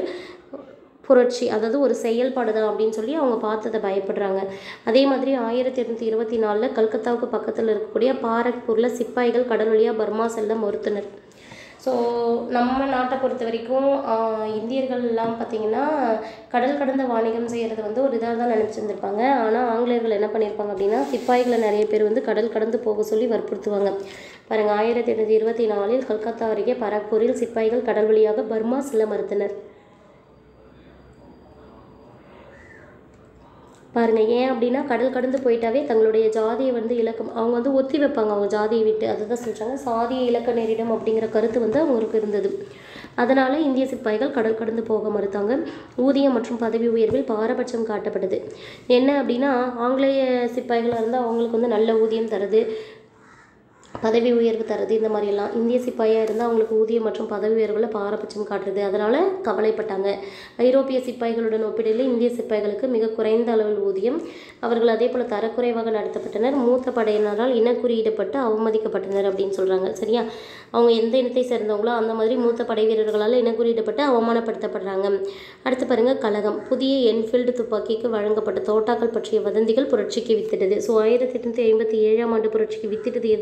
புரட்சி அதாவது ஒரு செயல்பாடு தான் அப்படின்னு சொல்லி அவங்க பார்த்ததை பயப்படுறாங்க அதே மாதிரி ஆயிரத்தி எட்நூற்றி இருபத்தி நாலில் கல்கத்தாவுக்கு பக்கத்தில் இருக்கக்கூடிய பாரக்பூரில் சிப்பாய்கள் கடல் வழியாக பர்மா செல்ல மறுத்தனர் ஸோ நம்ம நாட்டை பொறுத்த வரைக்கும் ஆஹ், இந்தியர்கள் எல்லாம் பார்த்திங்கன்னா கடல் கடந்த வாணிகம் செய்கிறது வந்து ஒரு இதாக தான் நினச்சிருந்துருப்பாங்க ஆனால் ஆங்கிலேயர்கள் என்ன பண்ணியிருப்பாங்க அப்படின்னா சிப்பாய்களை நிறைய பேர் வந்து கடல் கடந்து போக சொல்லி வற்புறுத்துவாங்க பாருங்கள் ஆயிரத்தி எட்நூற்றி இருபத்தி நாலில் கல்கத்தா அருகே பரக்பூரில் சிப்பாய்கள் கடல் வழியாக பர்மா செல்ல மறுத்தனர் பாருங்க ஏன் அப்படின்னா கடல் கடந்து போயிட்டாவே தங்களுடைய ஜாதியை வந்து இலக்கம் அவங்க வந்து ஒத்தி வைப்பாங்க அவங்க ஜாதியை விட்டு அதுதான் சொல்கிறாங்க சாதியை இலக்க நேரிடும் அப்படிங்கிற கருத்து வந்து அவங்களுக்கு இருந்தது அதனால் இந்திய சிப்பாய்கள் கடல் கடந்து போக மறுத்தாங்க ஊதியம் மற்றும் பதவி உயர்வில் பாரபட்சம் காட்டப்பட்டது என்ன அப்படின்னா ஆங்கிலேய சிப்பாய்களாக இருந்தால் அவங்களுக்கு வந்து நல்ல ஊதியம் தருது பதவி உயர்வு தருது இந்த மாதிரியெல்லாம் இந்திய சிப்பாயாக இருந்தால் அவங்களுக்கு ஊதியம் மற்றும் பதவி உயர்வில் பாரபட்சம் காட்டுறது அதனால் கவலைப்பட்டாங்க ஐரோப்பிய சிப்பாய்களுடன் ஒப்பிடையில் இந்திய சிப்பாய்களுக்கு மிக குறைந்த அளவில் ஊதியம் அவர்கள் அதே போல் தரக்குறைவாக நடத்தப்பட்டனர் மூத்த படையினரால் இனக்குறியிடப்பட்டு அவமதிக்கப்பட்டனர் அப்படின்னு சொல்கிறாங்க சரியா அவங்க எந்த இனத்தை சேர்ந்தவங்களோ அந்த மாதிரி மூத்த படை வீரர்களால் இனக்குறியிடப்பட்டு அவமானப்படுத்தப்படுறாங்க அடுத்து பாருங்க கழகம் புதிய என்ஃபீல்டு துப்பாக்கிக்கு வழங்கப்பட்ட தோட்டாக்கள் பற்றிய வதந்திகள் புரட்சிக்கு வித்திட்டது ஸோ ஆயிரத்தி எட்நூற்றி ஐம்பத்தி ஏழாம் ஆண்டு புரட்சிக்கு வித்திட்டது எது அப்படின்னு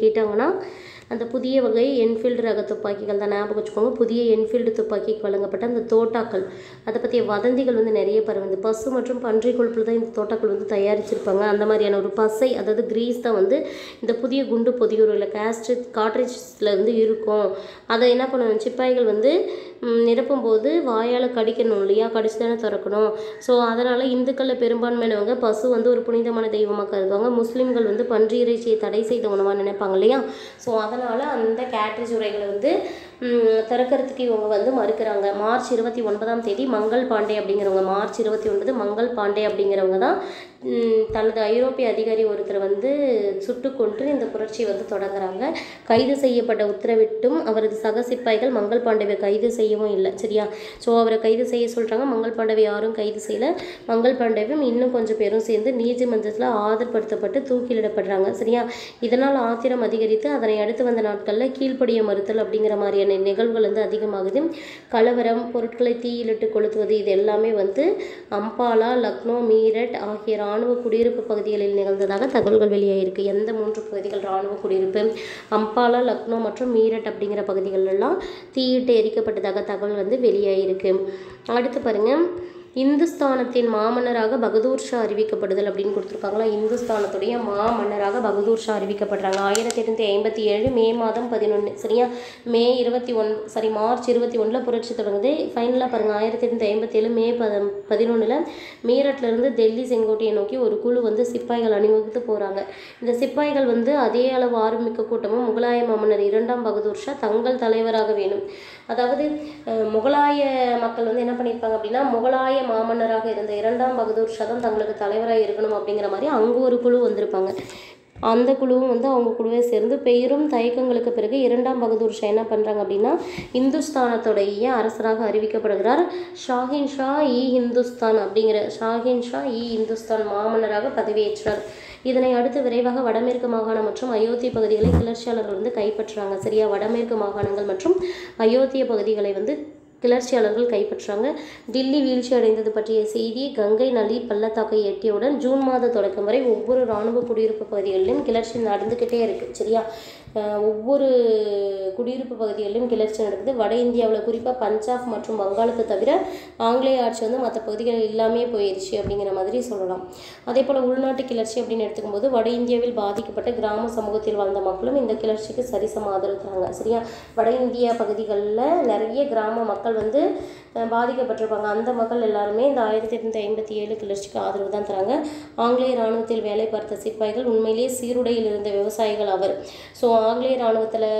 கேட்டாங்கன்னா அந்த புதிய வகை என்ஃபீல்டு ரக துப்பாக்கிகள் தான் ஞாபகம் வச்சுக்கோங்க புதிய என்ஃபீல்டு துப்பாக்கிக்கு வழங்கப்பட்ட அந்த தோட்டாக்கள் அதை பற்றிய வதந்திகள் வந்து நிறைய பரவுது பசு மற்றும் பன்றி கொழுப்பில் தான் இந்த தோட்டாக்கள் வந்து தயாரிச்சிருப்பாங்க அந்த மாதிரியான ஒரு பசை அதாவது கிரீஸ் தான் வந்து இந்த புதிய குண்டு பொதியூரில் கேஸ்ட் காட்ரேஜஸில் வந்து இருக்கும் அதை என்ன பண்ணணும் சிப்பாய்கள் வந்து ம், நிரப்பும்போது வாயால் கடிக்கணும் இல்லையா கடிச்சு தானே திறக்கணும் ஸோ அதனால் இந்துக்களில் பெரும்பான்மையானவங்க பசு வந்து ஒரு புனிதமான தெய்வமாக கருதுவாங்க முஸ்லீம்கள் வந்து பன்றி இறைச்சியை தடை செய்த உணவாக நினைப்பாங்க இல்லையா ஸோ அதனால் அந்த கேட்ரேஜ் உரைகளை வந்து ம், திறக்கறதுக்கு இவங்க வந்து மறுக்கிறாங்க மார்ச் இருபத்தி ஒன்பதாம் தேதி மங்கள் பாண்டே அப்படிங்கிறவங்க மார்ச் இருபத்தி ஒன்பது மங்கள் பாண்டே அப்படிங்கிறவங்க தான் ம், தனது ஐரோப்பிய அதிகாரி ஒருத்தர் வந்து சுட்டு கொன்று இந்த புரட்சியை வந்து தொடங்குறாங்க கைது செய்யப்பட்ட உத்தரவிட்டும் அவரது சக சிப்பாய்கள் மங்கள் பாண்டேவை கைது செய்யவும் இல்லை சரியா ஸோ அவரை கைது செய்ய சொல்கிறாங்க மங்கள் பாண்டேவை யாரும் கைது செய்யல மங்கள் பாண்டேவும் இன்னும் கொஞ்சம் பேரும் சேர்ந்து நீதிமன்றத்தில் ஆதரப்படுத்தப்பட்டு தூக்கிலிடப்படுறாங்க சரியா இதனால் ஆத்திரம் அதிகரித்து அதனை அடுத்து வந்த நாட்களில் கீழ்ப்படிய மறுத்தல் அப்படிங்கிற மாதிரியான நிகழ்வுகள் வந்து அதிகமாகுது கலவரம் பொருட்களை தீயிலிட்டு கொளுத்துவது இது எல்லாமே வந்து அம்பாலா லக்னோ மீரட் ஆகிய இராணுவ குடியிருப்பு பகுதிகளில் நிகழ்ந்ததாக தகவல்கள் வெளியாகிருக்கு எந்த மூன்று பகுதிகள் இராணுவ குடியிருப்பு அம்பாலா லக்னோ மற்றும் மீரட் அப்படிங்கிற பகுதிகளெல்லாம் தீயிட்டு எரிக்கப்பட்டதாக தகவல் வந்து வெளியாகிருக்கு அடுத்து பாருங்க இந்துஸ்தானத்தின் மாமன்னராக பகதூர் ஷா அறிவிக்கப்படுதல் அப்படின்னு கொடுத்துருக்காங்களா இந்துஸ்தானத்துடைய மாமன்னராக பகதூர் ஷா அறிவிக்கப்படுறாங்க ஆயிரத்தி எட்நூற்றி ஐம்பத்தி ஏழு மே மாதம் பதினொன்று சரியா மே இருபத்தி ஒன் சாரி மார்ச் இருபத்தி ஒன்றில் புரட்சி தொடங்குது ஃபைனலாக பாருங்கள் ஆயிரத்தி எட்நூற்றி ஐம்பத்தி ஏழு மே பத பதினொன்றில் மீரட்லேருந்து டெல்லி செங்கோட்டையை நோக்கி ஒரு குழு வந்து சிப்பாய்கள் அணிவகுத்து போகிறாங்க இந்த சிப்பாய்கள் வந்து அதே அளவு ஆரம்பிக்க கூட்டமும் முகலாய மாமன்னர் இரண்டாம் பகதூர் ஷா தங்கள் தலைவராக வேணும் அதாவது அஹ், முகலாய மக்கள் வந்து என்ன பண்ணியிருப்பாங்க அப்படின்னா முகலாய மாமன்னராக இருந்த இரண்டாம் பகதூர் ஷா தான் தங்களுக்கு தலைவராக இருக்கணும் அப்படிங்கிற மாதிரி அங்கே ஒரு குழு வந்திருப்பாங்க அந்த குழுவும் வந்து அவங்க குழுவை சேர்ந்து பெரும் தயக்கங்களுக்கு பிறகு இரண்டாம் பகதூர் ஷா என்ன பண்ணுறாங்க அப்படின்னா இந்துஸ்தானத்துடைய அரசராக அறிவிக்கப்படுகிறார் ஷாஹின் ஷா இ இந்துஸ்தான் அப்படிங்கிற ஷாஹின் ஷா இ இந்துஸ்தான் மாமன்னராக பதவியேற்றார் இதனை அடுத்து விரைவாக வடமேற்கு மாகாணம் மற்றும் அயோத்தி பகுதிகளை கிளர்ச்சியாளர்கள் வந்து கைப்பற்றுறாங்க சரியா வடமேற்கு மாகாணங்கள் மற்றும் அயோத்திய பகுதிகளை வந்து கிளர்ச்சியாளர்கள் கைப்பற்றாங்க டில்லி வீழ்ச்சி அடைந்தது பற்றிய செய்தி கங்கை நதி பள்ளத்தாக்கை எட்டியவுடன் ஜூன் மாத தொடக்கம் வரை ஒவ்வொரு இராணுவ குடியிருப்பு பகுதிகளிலும் கிளர்ச்சி நடந்துக்கிட்டே இருக்குது சரியா அஹ் ஒவ்வொரு குடியிருப்பு பகுதிகளிலும் கிளர்ச்சி நடக்குது வட இந்தியாவில் குறிப்பாக பஞ்சாப் மற்றும் வங்காளத்தை தவிர ஆங்கிலேய ஆட்சி வந்து மற்ற பகுதிகள் எல்லாமே போயிடுச்சு அப்படிங்கிற மாதிரி சொல்லலாம் அதே போல் உள்நாட்டு கிளர்ச்சி அப்படின்னு எடுத்துக்கும்போது வட இந்தியாவில் பாதிக்கப்பட்ட கிராம சமூகத்தில் வாழ்ந்த மக்களும் இந்த கிளர்ச்சிக்கு சரிசம ஆதரவு தராங்க சரியா வட இந்தியா பகுதிகளில் நிறைய கிராம மக்கள் வந்து அஹ், பாதிக்கப்பட்டிருப்பாங்க அந்த மக்கள் எல்லாருமே இந்த ஆயிரத்தி எட்நூற்றி ஐம்பத்தி ஏழு கிளர்ச்சிக்கு ஆதரவு தான் தராங்க ஆங்கிலேய இராணுவத்தில் வேலை பார்த்த சிப்பாய்கள் உண்மையிலேயே சீருடையில் இருந்த விவசாயிகள் அவர் ஸோ ஆங்கிலேய இராணுவத்தில்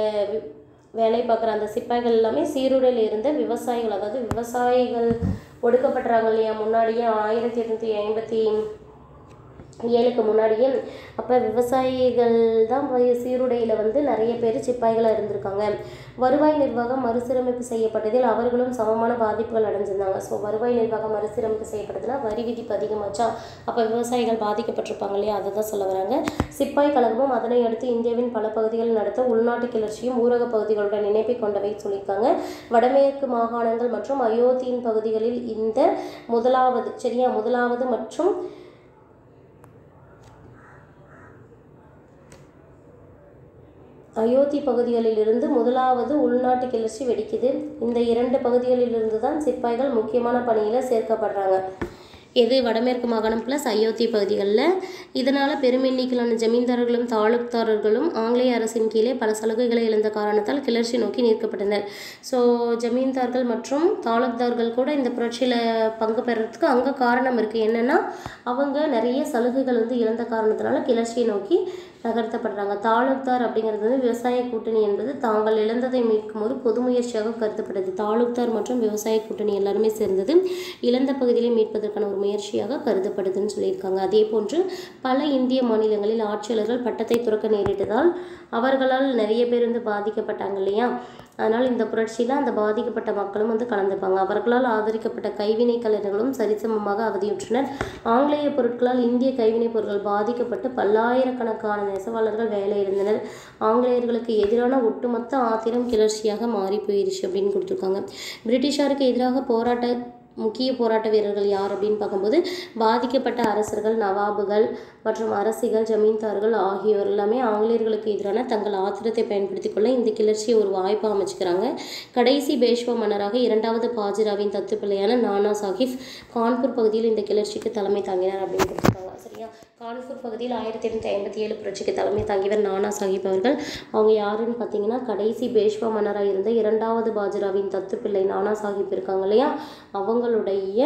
வேலை பார்க்குற அந்த சிப்பாய்கள் எல்லாமே சீருடையில் இருந்த விவசாயிகள் அதாவது விவசாயிகள் ஒடுக்கப்பட்டுறாங்க இல்லையா முன்னாடியே ஆயிரத்தி எட்நூற்றி ஐம்பத்தி ஏழுக்கு முன்னாடியே அப்போ விவசாயிகள் தான் போய் சீருடையில் வந்து நிறைய பேர் சிப்பாய்களாக இருந்திருக்காங்க வருவாய் நிர்வாகம் மறுசீரமைப்பு செய்யப்பட்டதில் அவர்களும் சமமான பாதிப்புகள் அடைஞ்சிருந்தாங்க ஸோ வருவாய் நிர்வாகம் மறுசீரமைப்பு செய்யப்பட்டதுன்னா வரி விதிப்பு அதிகமாச்சா அப்போ விவசாயிகள் பாதிக்கப்பட்டிருப்பாங்க இல்லையா அதை தான் சொல்ல வராங்க சிப்பாய் கழகமும் அதனை அடுத்து இந்தியாவின் பல பகுதிகளில் நடத்த உள்நாட்டு கிளர்ச்சியும் ஊரக பகுதிகளுடன் இணைப்பை கொண்டவை சொல்லியிருக்காங்க வடமேற்கு மாகாணங்கள் மற்றும் அயோத்தியின் பகுதிகளில் இந்த முதலாவது சரியா முதலாவது மற்றும் அயோத்தி பகுதிகளிலிருந்து முதலாவது உள்நாட்டு கிளர்ச்சி வெடிக்குது இந்த இரண்டு பகுதிகளிலிருந்து தான் சிப்பாய்கள் முக்கியமான பணியில் சேர்க்கப்படுறாங்க எது வடமேற்கு மாகாணம் ப்ளஸ் அயோத்தி பகுதிகளில் இதனால் பெருமெண்ணிக்கையிலான ஜமீன்தாரர்களும் தாலுக்தாரர்களும் ஆங்கிலேய அரசின் கீழே பல சலுகைகளை இழந்த காரணத்தால் கிளர்ச்சி நோக்கி நிற்கப்பட்டனர் ஸோ ஜமீன்தார்கள் மற்றும் தாலுக்தார்கள் கூட இந்த புரட்சியில் பங்கு பெறறதுக்கு அங்கே காரணம் இருக்குது என்னென்னா அவங்க நிறைய சலுகைகள் வந்து இழந்த காரணத்தினால கிளர்ச்சியை நோக்கி நகர்த்தப்படுறாங்க தாலுக்தார் அப்படிங்கிறது வந்து விவசாய கூட்டணி என்பது தாங்கள் இழந்ததை மீட்கும் ஒரு பொது முயற்சியாக கருதப்பட்டது தாலுக்தார் மற்றும் விவசாய கூட்டணி எல்லாருமே சேர்ந்தது இழந்த பகுதிகளை மீட்பதற்கான ஒரு முயற்சியாக கருதப்படுதுன்னு சொல்லியிருக்காங்க அதே போன்று பல இந்திய மாநிலங்களில் ஆட்சியாளர்கள் பட்டத்தை துறக்க நேரிட்டதால் அவர்களால் நிறைய பேர் வந்து பாதிக்கப்பட்டாங்க இல்லையா அதனால் இந்த புரட்சியில் அந்த பாதிக்கப்பட்ட மக்களும் வந்து கலந்துப்பாங்க அவர்களால் ஆதரிக்கப்பட்ட கைவினை கலைஞர்களும் சரிசமமாக அவதியுற்றனர் ஆங்கிலேய பொருட்களால் இந்திய கைவினைப் பொருட்கள் பாதிக்கப்பட்டு பல்லாயிரக்கணக்கான நெசவாளர்கள் வேலை இருந்தனர் ஆங்கிலேயர்களுக்கு எதிரான ஒட்டுமொத்த ஆத்திரம் கிளர்ச்சியாக மாறி போயிருச்சு அப்படின்னு கொடுத்துருக்காங்க பிரிட்டிஷாருக்கு எதிராக போராட்ட முக்கிய போராட்ட வீரர்கள் யார் அப்படின்னு பார்க்கும்போது பாதிக்கப்பட்ட அரசர்கள் நவாபுகள் மற்றும் அரசிகள் ஜமீன்தார்கள் ஆகியோர் எல்லாமே ஆங்கிலேயர்களுக்கு எதிரான தங்கள் ஆத்திரத்தை பயன்படுத்திக் கொள்ள இந்த கிளர்ச்சியை ஒரு வாய்ப்பாக அமைச்சுக்கிறாங்க கடைசி பேஷ்வா மன்னராக இரண்டாவது பாஜிராவின் தத்து பிள்ளையான நானா சாஹிப் கான்பூர் பகுதியில் இந்த கிளர்ச்சிக்கு தலைமை தாங்கினார் அப்படின்னு கொடுத்துருக்காங்க சரியா கான்பூர் பகுதியில் ஆயிரத்தி எண்ணூற்றி ஐம்பத்தி ஏழு புரட்சிக்கு தலைமை தாங்கியவர் நானா சாஹிப் அவர்கள் அவங்க யாருன்னு பார்த்தீங்கன்னா கடைசி பேஷ்வா மன்னராக இருந்த இரண்டாவது பாஜிராவின் தத்து பிள்ளை நானா சாஹிப் இருக்காங்க இல்லையா அவங்களுடைய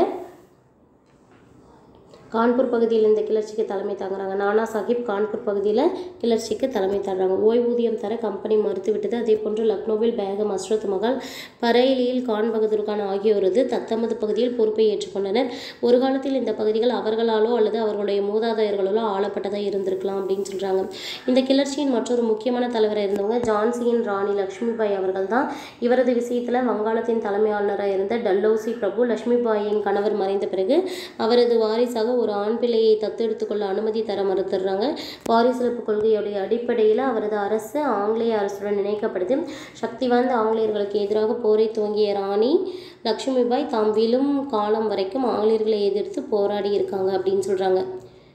கான்பூர் பகுதியில் இந்த கிளர்ச்சிக்கு தலைமை தாங்குறாங்க நானா சாஹிப் கான்பூர் பகுதியில் கிளர்ச்சிக்கு தலைமை தாங்குறாங்க ஓய்வூதியம் தர கம்பெனி மறுத்துவிட்டது அதே போன்று லக்னோவில் பேகம் அஸ்ரத் மகால் பரேலியில் கான் பகதூர் கான் ஆகியோரது தத்தமது பகுதியில் பொறுப்பை ஏற்றுக்கொண்டனர் ஒரு காலத்தில் இந்த பகுதிகள் அவர்களாலோ அல்லது அவர்களுடைய மூதாதையர்களாலோ ஆளப்பட்டதாக இருந்திருக்கலாம் அப்படின்னு சொல்கிறாங்க இந்த கிளர்ச்சியின் மற்றொரு முக்கியமான தலைவராக இருந்தவங்க ஜான்சியின் ராணி லக்ஷ்மிபாய் அவர்கள் தான் இவரது விஷயத்தில் வங்காளத்தின் தலைமை ஆளுநராக இருந்த டல்லௌசி பிரபு லக்ஷ்மிபாயின் கணவர் மறைந்த பிறகு அவரது வாரிசாக ஒரு ஆண் பிள்ளையை தத்தெடுத்து கொள்ள அனுமதி தர மறுத்துடுறாங்க வாரிசுலப்பு கொள்கையுடைய அடிப்படையில் அவரது அரசு ஆங்கிலேய அரசுடன் இணைக்கப்படுது சக்தி வாய்ந்த ஆங்கிலேயர்களுக்கு எதிராக போரை துவங்கிய ராணி லக்ஷ்மிபாய் தாம் விழும் காலம் வரைக்கும் ஆங்கிலேயர்களை எதிர்த்து போராடி இருக்காங்க அப்படின்னு சொல்கிறாங்க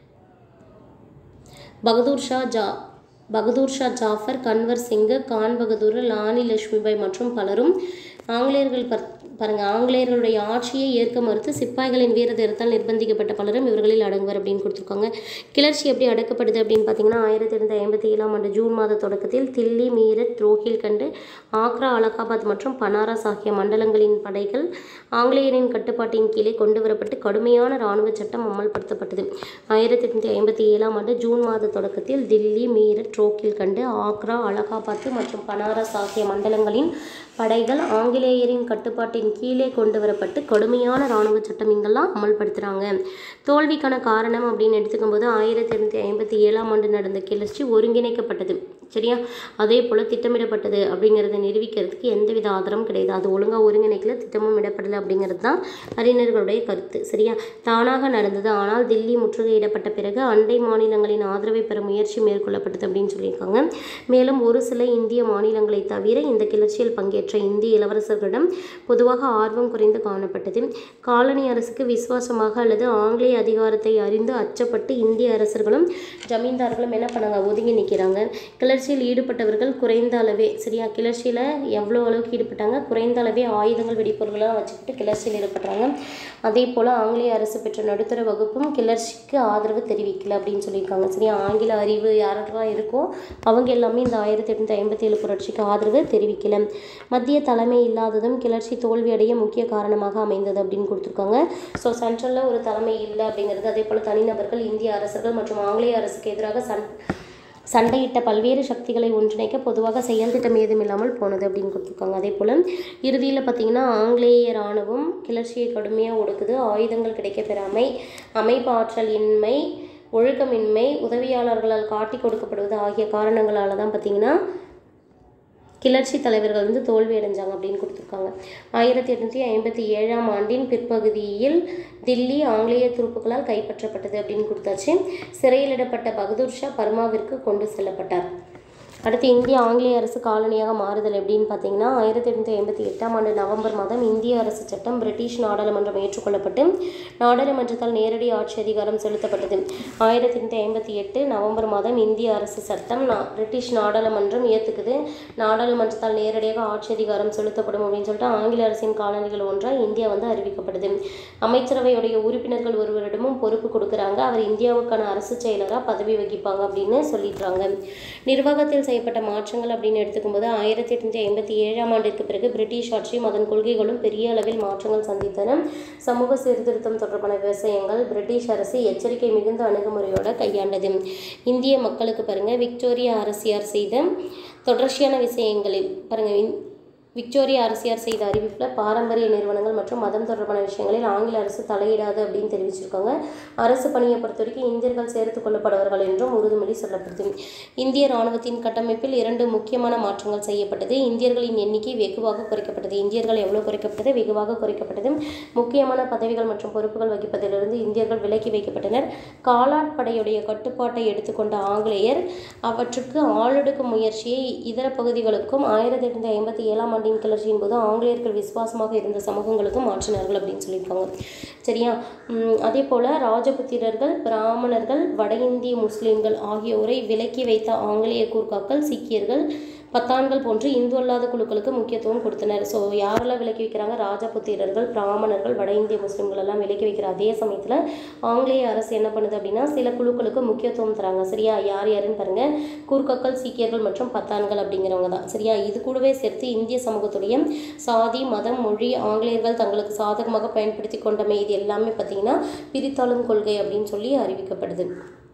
பகதூர் ஷா ஜா பகதூர் ஷா ஜாஃபர் கன்வர் சிங்கு கான் பகதூர் லானி லட்சுமிபாய் மற்றும் பலரும் ஆங்கிலேயர்கள் பர் பாருங்க ஆங்கிலேயர்களுடைய ஆட்சியை ஏற்க மறுத்து சிப்பாய்களின் வீர தீரத்தால் நிர்பந்திக்கப்பட்ட பலரும் இவர்களில் அடங்குவர் அப்படின்னு கொடுத்துருக்காங்க கிளர்ச்சி எப்படி அடக்கப்படுது அப்படின்னு பார்த்தீங்கன்னா ஆயிரத்தி எண்ணூற்றி ஐம்பத்தி ஏழாம் ஆண்டு ஜூன் மாத தொடக்கத்தில் தில்லி மீரட் ரோஹில் கண்டு ஆக்ரா அலகாபாத் மற்றும் பனாரஸ் ஆகிய மண்டலங்களின் படைகள் ஆங்கிலேயரின் கட்டுப்பாட்டின் கீழே கொண்டு வரப்பட்டு கடுமையான இராணுவ சட்டம் அமல்படுத்தப்பட்டது ஆயிரத்தி எட்நூற்றி ஐம்பத்தி ஏழாம் ஆண்டு ஜூன் மாத தொடக்கத்தில் தில்லி மீரட் ரோக்கில் கண்டு ஆக்ரா அலகாபாத் மற்றும் பனாரஸ் ஆகிய மண்டலங்களின் படைகள் ஆங்கிலேயரின் கட்டுப்பாட்டின் கீழே கொண்டு வரப்பட்டு கடுமையான இராணுவ சட்டம் இங்கெல்லாம் அமல்படுத்துகிறாங்க தோல்விக்கான காரணம் அப்படின்னு எடுத்துக்கும்போது ஆயிரத்தி எண்ணூற்றி ஐம்பத்தி ஏழாம் ஆண்டு நடந்த கிளர்ச்சி ஒருங்கிணைக்கப்பட்டது சரியா அதே போல் திட்டமிடப்பட்டது அப்படிங்கிறத நிரூபிக்கிறதுக்கு எந்தவித ஆதாரம் கிடையாது அது ஒழுங்காக ஒருங்கிணைக்கல திட்டமும் இடப்படலை அப்படிங்கிறது தான் அறிஞர்களுடைய கருத்து சரியா தானாக நடந்தது ஆனால் தில்லி முற்றுகையிடப்பட்ட பிறகு அண்டை மாநிலங்களின் ஆதரவை பெற முயற்சி மேற்கொள்ளப்பட்டது அப்படின்னு சொல்லியிருக்காங்க மேலும் ஒரு சில இந்திய மாநிலங்களை தவிர இந்த கிளர்ச்சியில் பங்கேற்ற இந்திய இளவரசர்களிடம் பொதுவாக ஆர்வம் குறைந்து காணப்பட்டது காலனி அரசுக்கு விசுவாசமாக அல்லது ஆங்கிலேய அதிகாரத்தை அறிந்து அச்சப்பட்டு இந்திய அரசர்களும் ஜமீன்தார்களும் என்ன பண்ணாங்க ஒதுங்கி நிற்கிறாங்க கிளர்ச்சியில் ஈடுபட்டவர்கள் குறைந்த அளவே சரியா கிளர்ச்சியில் எவ்வளோ அளவுக்கு ஈடுபட்டாங்க குறைந்த அளவே ஆயுதங்கள் வெடிப்பொருள்களாக வச்சுக்கிட்டு கிளர்ச்சியில் ஈடுபட்டாங்க அதே போல் ஆங்கிலேய அரசு பெற்ற நடுத்தர வகுப்பும் கிளர்ச்சிக்கு ஆதரவு தெரிவிக்கல அப்படின்னு சொல்லியிருக்காங்க சரியா ஆங்கில அறிவு யாருக்கெல்லாம் இருக்கோ அவங்க எல்லாமே இந்த ஆயிரத்தி எட்நூற்றி ஐம்பத்தி ஏழு புரட்சிக்கு ஆதரவு தெரிவிக்கல மத்திய தலைமை இல்லாததும் கிளர்ச்சி தோல்வியடைய முக்கிய காரணமாக அமைந்தது அப்படின்னு கொடுத்துருக்காங்க ஸோ சென்ட்ரலில் ஒரு தலைமை இல்லை அப்படிங்கிறது அதே போல் தனிநபர்கள் இந்திய அரசர்கள் மற்றும் ஆங்கிலேய அரசுக்கு எதிராக சண் சண்டையிட்ட பல்வேறு சக்திகளை ஒன்றிணைக்க பொதுவாக செயல் திட்டம் ஏதும் இல்லாமல் போனது அப்படின்னு கொடுத்துருக்காங்க அதே போல் இறுதியில் பார்த்தீங்கன்னா ஆங்கிலேய இராணுவம் கிளர்ச்சியை கடுமையாக ஒடுக்குது ஆயுதங்கள் கிடைக்க பெறாமை அமைப்பாற்றல் இன்மை ஒழுக்கமின்மை உதவியாளர்களால் காட்டி கொடுக்கப்படுவது ஆகிய காரணங்களால தான் பார்த்தீங்கன்னா கிளர்ச்சி தலைவர்கள் வந்து தோல்வி அடைஞ்சாங்க அப்படின்னு கொடுத்துருக்காங்க ஆயிரத்தி எட்நூற்றி ஐம்பத்தி ஏழாம் ஆண்டின் பிற்பகுதியில் தில்லி ஆங்கிலேய துருப்புகளால் கைப்பற்றப்பட்டது அப்படின்னு கொடுத்தாச்சு சிறையிலிடப்பட்ட பகதூர் ஷா பர்மாவிற்கு கொண்டு செல்லப்பட்டார் அடுத்து இந்திய ஆங்கிலேய அரசு காலனியாக மாறுதல் எப்படின்னு பார்த்தீங்கன்னா ஆயிரத்தி எட்நூற்றி ஐம்பத்தி எட்டாம் ஆண்டு நவம்பர் மாதம் இந்திய அரசு சட்டம் பிரிட்டிஷ் நாடாளுமன்றம் ஏற்றுக்கொள்ளப்பட்டு நாடாளுமன்றத்தால் நேரடி ஆட்சி அதிகாரம் செலுத்தப்பட்டது ஆயிரத்தி எட்நூற்றி ஐம்பத்தி எட்டு நவம்பர் மாதம் இந்திய அரசு சட்டம் நா பிரிட்டிஷ் நாடாளுமன்றம் ஏற்றுக்குது நாடாளுமன்றத்தால் நேரடியாக ஆட்சி அதிகாரம் செலுத்தப்படும் அப்படின்னு சொல்லிட்டு ஆங்கில அரசின் காலனிகள் ஒன்றாக இந்தியா வந்து அறிவிக்கப்படுது அமைச்சரவையுடைய உறுப்பினர்கள் ஒருவரிடமும் பொறுப்பு கொடுக்குறாங்க அவர் இந்தியாவுக்கான அரசு செயலராக பதவி வகிப்பாங்க அப்படின்னு சொல்லிடுறாங்க நிர்வாகத்தில் செய்யப்பட்ட மாற்றங்கள் அப்படின்னு எடுத்துக்கும்போது ஆயிரத்தி எட்நூற்றி ஐம்பத்தி ஏழாம் ஆண்டிற்கு பிறகு பிரிட்டிஷ் ஆட்சியும் அதன் கொள்கைகளும் பெரிய அளவில் மாற்றங்கள் சந்தித்தன சமூக சீர்திருத்தம் தொடர்பான விஷயங்கள் பிரிட்டிஷ் அரசு எச்சரிக்கை மிகுந்த அணுகுமுறையோட கையாண்டது இந்திய மக்களுக்கு பாருங்க விக்டோரியா அரசியார் செய்த தொடர்ச்சியான விஷயங்களில் பாருங்க இந்- விக்டோரியா அரசியார் செய்த அறிவிப்பில் பாரம்பரிய நிறுவனங்கள் மற்றும் மதம் தொடர்பான விஷயங்களில் ஆங்கில அரசு தலையிடாது அப்படின்னு தெரிவிச்சிருக்காங்க அரசு பணியை பொறுத்த வரைக்கும் இந்தியர்கள் சேர்த்துக் கொள்ளப்படுவார்கள் என்றும் உறுதிமொழி சொல்லப்படுது இந்திய இராணுவத்தின் கட்டமைப்பில் இரண்டு முக்கியமான மாற்றங்கள் செய்யப்பட்டது இந்தியர்களின் எண்ணிக்கை வெகுவாக குறைக்கப்பட்டது இந்தியர்கள் எவ்வளவு குறைக்கப்பட்டது வெகுவாக குறைக்கப்பட்டது முக்கியமான பதவிகள் மற்றும் பொறுப்புகள் வகிப்பதிலிருந்து இந்தியர்கள் விலக்கி வைக்கப்பட்டனர் காலாட்படையுடைய கட்டுப்பாட்டை எடுத்துக்கொண்ட ஆங்கிலேயர் அவற்றுக்கு ஆளொடுக்கும் முயற்சியை இதர பகுதிகளுக்கும் ஆயிரத்தி எட்நூற்றி ஐம்பத்தி ஏழாம் ஆண்டு நாட்டின் கிளர்ச்சியின் போது ஆங்கிலேயர்கள் விசுவாசமாக இருந்த சமூகங்களுக்கும் மாற்றினார்கள் அப்படின்னு சொல்லியிருக்காங்க சரியா உம், அதே போல் ராஜபுத்திரர்கள் பிராமணர்கள் வட இந்திய முஸ்லீம்கள் ஆகியோரை விலக்கி வைத்த ஆங்கிலேய கூர்க்காக்கள் சீக்கியர்கள் பத்தான்கள் போன்று இந்து அல்லாத குழுக்களுக்கு முக்கியத்துவம் கொடுத்தனர் ஸோ யாரெல்லாம் விலக்கி வைக்கிறாங்க ராஜபுத்திரர்கள் பிராமணர்கள் வட இந்திய முஸ்லீம்கள் எல்லாம் விலக்கி வைக்கிற அதே சமயத்தில் ஆங்கிலேய அரசு என்ன பண்ணுது அப்படின்னா சில குழுக்களுக்கு முக்கியத்துவம் தராங்க சரியா யார் யாருன்னு பாருங்க கூர்க்கக்கள் சீக்கியர்கள் மற்றும் பத்தான்கள் அப்படிங்கிறவங்க தான் சரியா இது கூடவே சேர்த்து இந்திய சமூகத்துடைய சாதி மதம் மொழி ஆங்கிலேயர்கள் தங்களுக்கு சாதகமாக பயன்படுத்தி கொண்டமை இது எல்லாமே பார்த்தீங்கன்னா பிரித்தாளும் கொள்கை அப்படின்னு சொல்லி அறிவிக்கப்படுது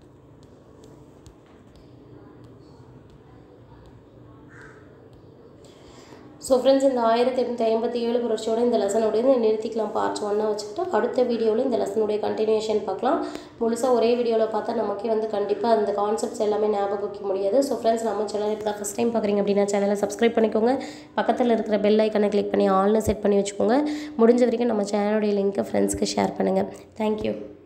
ஸோ ஃப்ரெண்ட்ஸ் இந்த ஆயிரத்தி எட்நூற்றி ஐம்பத்தி ஏழு புரட்சியோட இந்த லெசனோட நிறுத்திக்கலாம் பார்ட் ஒன்னாக வச்சுக்கிட்டு அடுத்த வீடியோவில் இந்த லெசனுடைய கண்டினியூஷன் பார்க்கலாம் முழுசாக ஒரே வீடியோவில் பார்த்தா நமக்கே வந்து கண்டிப்பாக அந்த கான்செப்ட்ஸ் எல்லாமே ஞாபகம் வைக்க முடியாது ஸோ ஃப்ரெண்ட்ஸ் நம்ம சேனல் இப்போ தான் ஃபஸ்ட் டைம் பார்க்குறீங்க அப்படின்னா சேனலை சப்ஸ்கிரைப் பண்ணிக்கோங்க பக்கத்தில் இருக்கிற பெல் ஐக்கனை கிளிக் பண்ணி ஆல்னு செட் பண்ணி வச்சுக்கோங்க முடிஞ்ச வரைக்கும் நம்ம சேனலுடைய லிங்க்கை ஃப்ரெண்ட்ஸ்க்கு ஷேர் பண்ணுங்கள் தேங்க்யூ